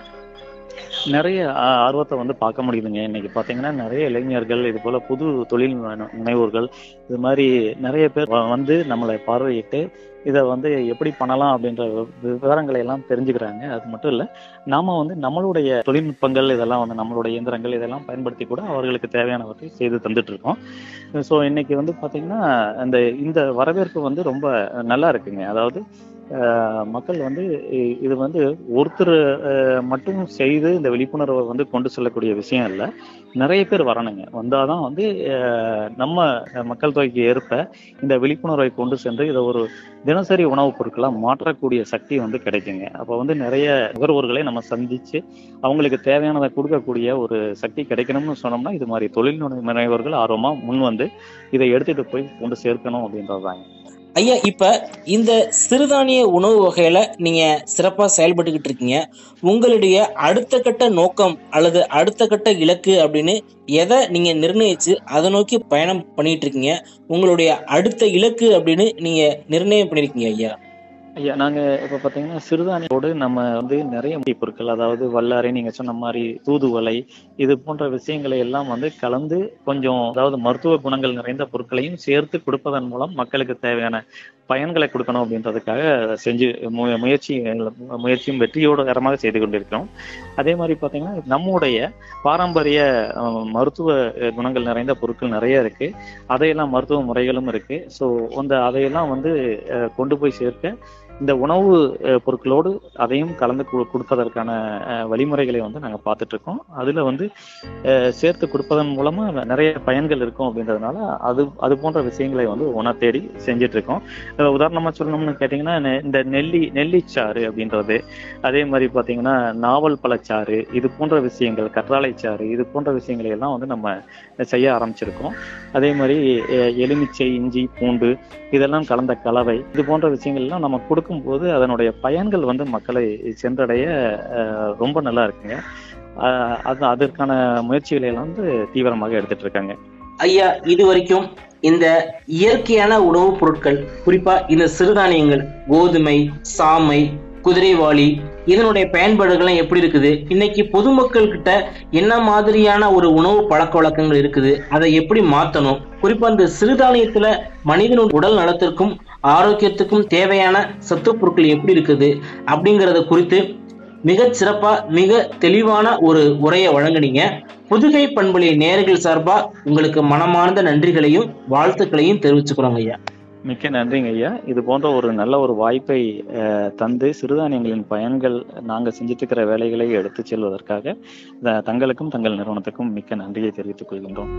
நிறைய ஆ- ஆர்வத்தை வந்து பார்க்க முடியுதுங்க இன்னைக்கு பாத்தீங்கன்னா நிறைய இளைஞர்கள் இது போல புது தொழில் முனை- முனைவோர்கள் இது மாதிரி நிறைய பேர் வ- வந்து நம்மளை பார்வையிட்டு இதை வந்து எப்படி பண்ணலாம் அப்படின்ற வி- விவரங்களை எல்லாம் தெரிஞ்சுக்கிறாங்க அது மட்டும் இல்ல நாம வந்து நம்மளுடைய தொழில்நுட்பங்கள் இதெல்லாம் வந்து நம்மளுடைய இயந்திரங்கள் இதெல்லாம் பயன்படுத்தி கூட அவர்களுக்கு தேவையானவற்றை செய்து தந்துட்டு இருக்கோம் ஸோ இன்னைக்கு வந்து பாத்தீங்கன்னா அந்த இந்த வரவேற்பு வந்து ரொம்ப நல்லா இருக்குங்க அதாவது அஹ், மக்கள் வந்து இ- இது வந்து ஒருத்தர் அஹ், மட்டும் செய்து இந்த விழிப்புணர்வை வந்து கொண்டு செல்லக்கூடிய விஷயம் இல்லை நிறைய பேர் வரணுங்க வந்தாதான் வந்து அஹ், நம்ம மக்கள் தொகைக்கு ஏற்ப இந்த விழிப்புணர்வை கொண்டு சென்று இதை ஒரு தினசரி உணவுப் பொருட்களா மாற்றக்கூடிய சக்தி வந்து கிடைக்குங்க அப்போ வந்து நிறைய நுகர்வோர்களை நம்ம சந்திச்சு அவங்களுக்கு தேவையானதை கொடுக்கக்கூடிய ஒரு சக்தி கிடைக்கணும்னு சொன்னோம்னா இது மாதிரி தொழில் முனை- முனைவோர்கள் ஆர்வமா முன் வந்து இதை எடுத்துட்டு போய் கொண்டு சேர்க்கணும் அப்படின்றதுதாங்க ஐயா இப்ப இந்த சிறுதானிய உணவு வகையில நீங்க சிறப்பா செயல்பட்டுக்கிட்டு இருக்கீங்க உங்களுடைய அடுத்த கட்ட நோக்கம் அல்லது அடுத்த கட்ட இலக்கு அப்படின்னு எதை நீங்க நிர்ணயிச்சு அதை நோக்கி பயணம் பண்ணிட்டு இருக்கீங்க உங்களுடைய அடுத்த இலக்கு அப்படின்னு நீங்க நிர்ணயம் பண்ணிருக்கீங்க ஐயா ஐயா நாங்க இப்ப பாத்தீங்கன்னா சிறுதானியோடு நம்ம வந்து நிறைய முக்கிய பொருட்கள் அதாவது வல்லாரை நீங்க சொன்ன மாதிரி தூதுவளை இது போன்ற விஷயங்களை எல்லாம் வந்து கலந்து கொஞ்சம் அதாவது மருத்துவ குணங்கள் நிறைந்த பொருட்களையும் சேர்த்து கொடுப்பதன் மூலம் மக்களுக்கு தேவையான பயன்களை கொடுக்கணும் அப்படின்றதுக்காக செஞ்சு மு- முயற்சி முயற்சியும் வெற்றியோடகரமாக செய்து கொண்டிருக்கிறோம் அதே மாதிரி பாத்தீங்கன்னா நம்முடைய பாரம்பரிய அஹ், மருத்துவ அஹ், குணங்கள் நிறைந்த பொருட்கள் நிறைய இருக்கு அதையெல்லாம் மருத்துவ முறைகளும் இருக்கு ஸோ அந்த அதையெல்லாம் வந்து அஹ், கொண்டு போய் சேர்க்க இந்த உணவு அஹ், பொருட்களோடு அதையும் கலந்து கு- கொடுப்பதற்கான அஹ், வழிமுறைகளை வந்து நாங்கள் பார்த்துட்டு இருக்கோம் அதுல வந்து அஹ், சேர்த்து கொடுப்பதன் மூலமா நிறைய பயன்கள் இருக்கும் அப்படின்றதுனால அது அது போன்ற விஷயங்களை வந்து உண தேடி செஞ்சுட்டு இருக்கோம் அஹ், உதாரணமா சொல்லணும்னு கேட்டிங்கன்னா நெ- இந்த நெல்லி நெல்லிச்சாறு அப்படின்றது அதே மாதிரி பாத்தீங்கன்னா நாவல் பழச்சாறு இது போன்ற விஷயங்கள் கற்றாழைச்சாறு இது போன்ற விஷயங்களை எல்லாம் வந்து நம்ம செய்ய ஆரம்பிச்சிருக்கோம் அதே மாதிரி அஹ், எலுமிச்சை இஞ்சி பூண்டு இதெல்லாம் கலந்த கலவை இது போன்ற விஷயங்கள் எல்லாம் நம்ம கொடுக்கும்போது அதனுடைய பயன்கள் வந்து மக்களை சென்றடைய அஹ், ரொம்ப நல்லா இருக்குங்க அஹ், அது அதற்கான முயற்சிகளை எல்லாம் வந்து தீவிரமாக எடுத்துட்டு இருக்காங்க ஐயா இது வரைக்கும் இந்த இயற்கையான உணவுப் பொருட்கள் குறிப்பா இந்த சிறுதானியங்கள் கோதுமை சாமை குதிரைவாளி இதனுடைய பயன்பாடுகள்லாம் எப்படி இருக்குது இன்னைக்கு பொதுமக்கள் கிட்ட என்ன மாதிரியான ஒரு உணவு பழக்க வழக்கங்கள் இருக்குது அதை எப்படி மாத்தணும் குறிப்பா இந்த சிறுதானியத்துல மனிதனுடைய உடல் நலத்திற்கும் ஆரோக்கியத்துக்கும் தேவையான சத்து பொருட்கள் எப்படி இருக்குது அப்படிங்கறத குறித்து மிகச் சிறப்பா மிக தெளிவான ஒரு உரையை வழங்குனீங்க புதுகை பண்புலி நேயர்கள் சார்பா உங்களுக்கு மனமார்ந்த நன்றிகளையும் வாழ்த்துக்களையும் தெரிவிச்சுக்கிறோங்க ஐயா மிக்க நன்றிங்க ஐயா இது போன்ற ஒரு நல்ல ஒரு வாய்ப்பை அஹ், தந்து சிறுதானியங்களின் பயன்கள் நாங்க செஞ்சுட்டு இருக்கிற வேலைகளை எடுத்து செல்வதற்காக த- தங்களுக்கும் தங்கள் நிறுவனத்துக்கும் மிக்க நன்றியை தெரிவித்துக் கொள்கின்றோம்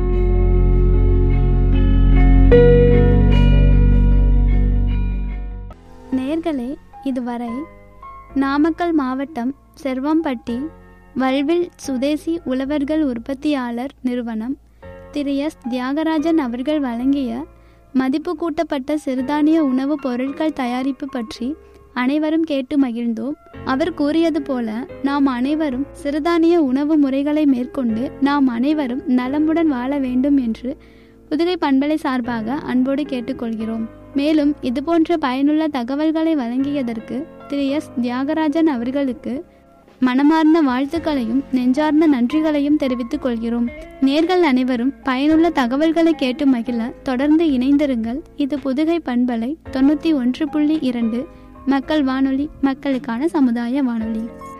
நேர்களே இதுவரை நாமக்கல் மாவட்டம் செர்வம்பட்டி வல்வில் சுதேசி உழவர்கள் உற்பத்தியாளர் நிறுவனம் திரு எஸ் தியாகராஜன் அவர்கள் வழங்கிய மதிப்பு கூட்டப்பட்ட சிறுதானிய உணவுப் பொருட்கள் தயாரிப்பு பற்றி அனைவரும் கேட்டு மகிழ்ந்தோம் அவர் கூறியது போல நாம் அனைவரும் சிறுதானிய உணவு முறைகளை மேற்கொண்டு நாம் அனைவரும் நலமுடன் வாழ வேண்டும் என்று புதுகை பண்பலை சார்பாக அன்போடு கேட்டுக்கொள்கிறோம் மேலும் இதுபோன்ற பயனுள்ள தகவல்களை வழங்கியதற்கு திரு எஸ் தியாகராஜன் அவர்களுக்கு மனமார்ந்த வாழ்த்துக்களையும் நெஞ்சார்ந்த நன்றிகளையும் தெரிவித்துக் கொள்கிறோம் நேர்கள் அனைவரும் பயனுள்ள தகவல்களை கேட்டு மகிழ தொடர்ந்து இணைந்திருங்கள் இது புதுகை பண்பலை தொண்ணூற்றி ஒன்று புள்ளி இரண்டு மக்கள் வானொலி மக்களுக்கான சமுதாய வானொலி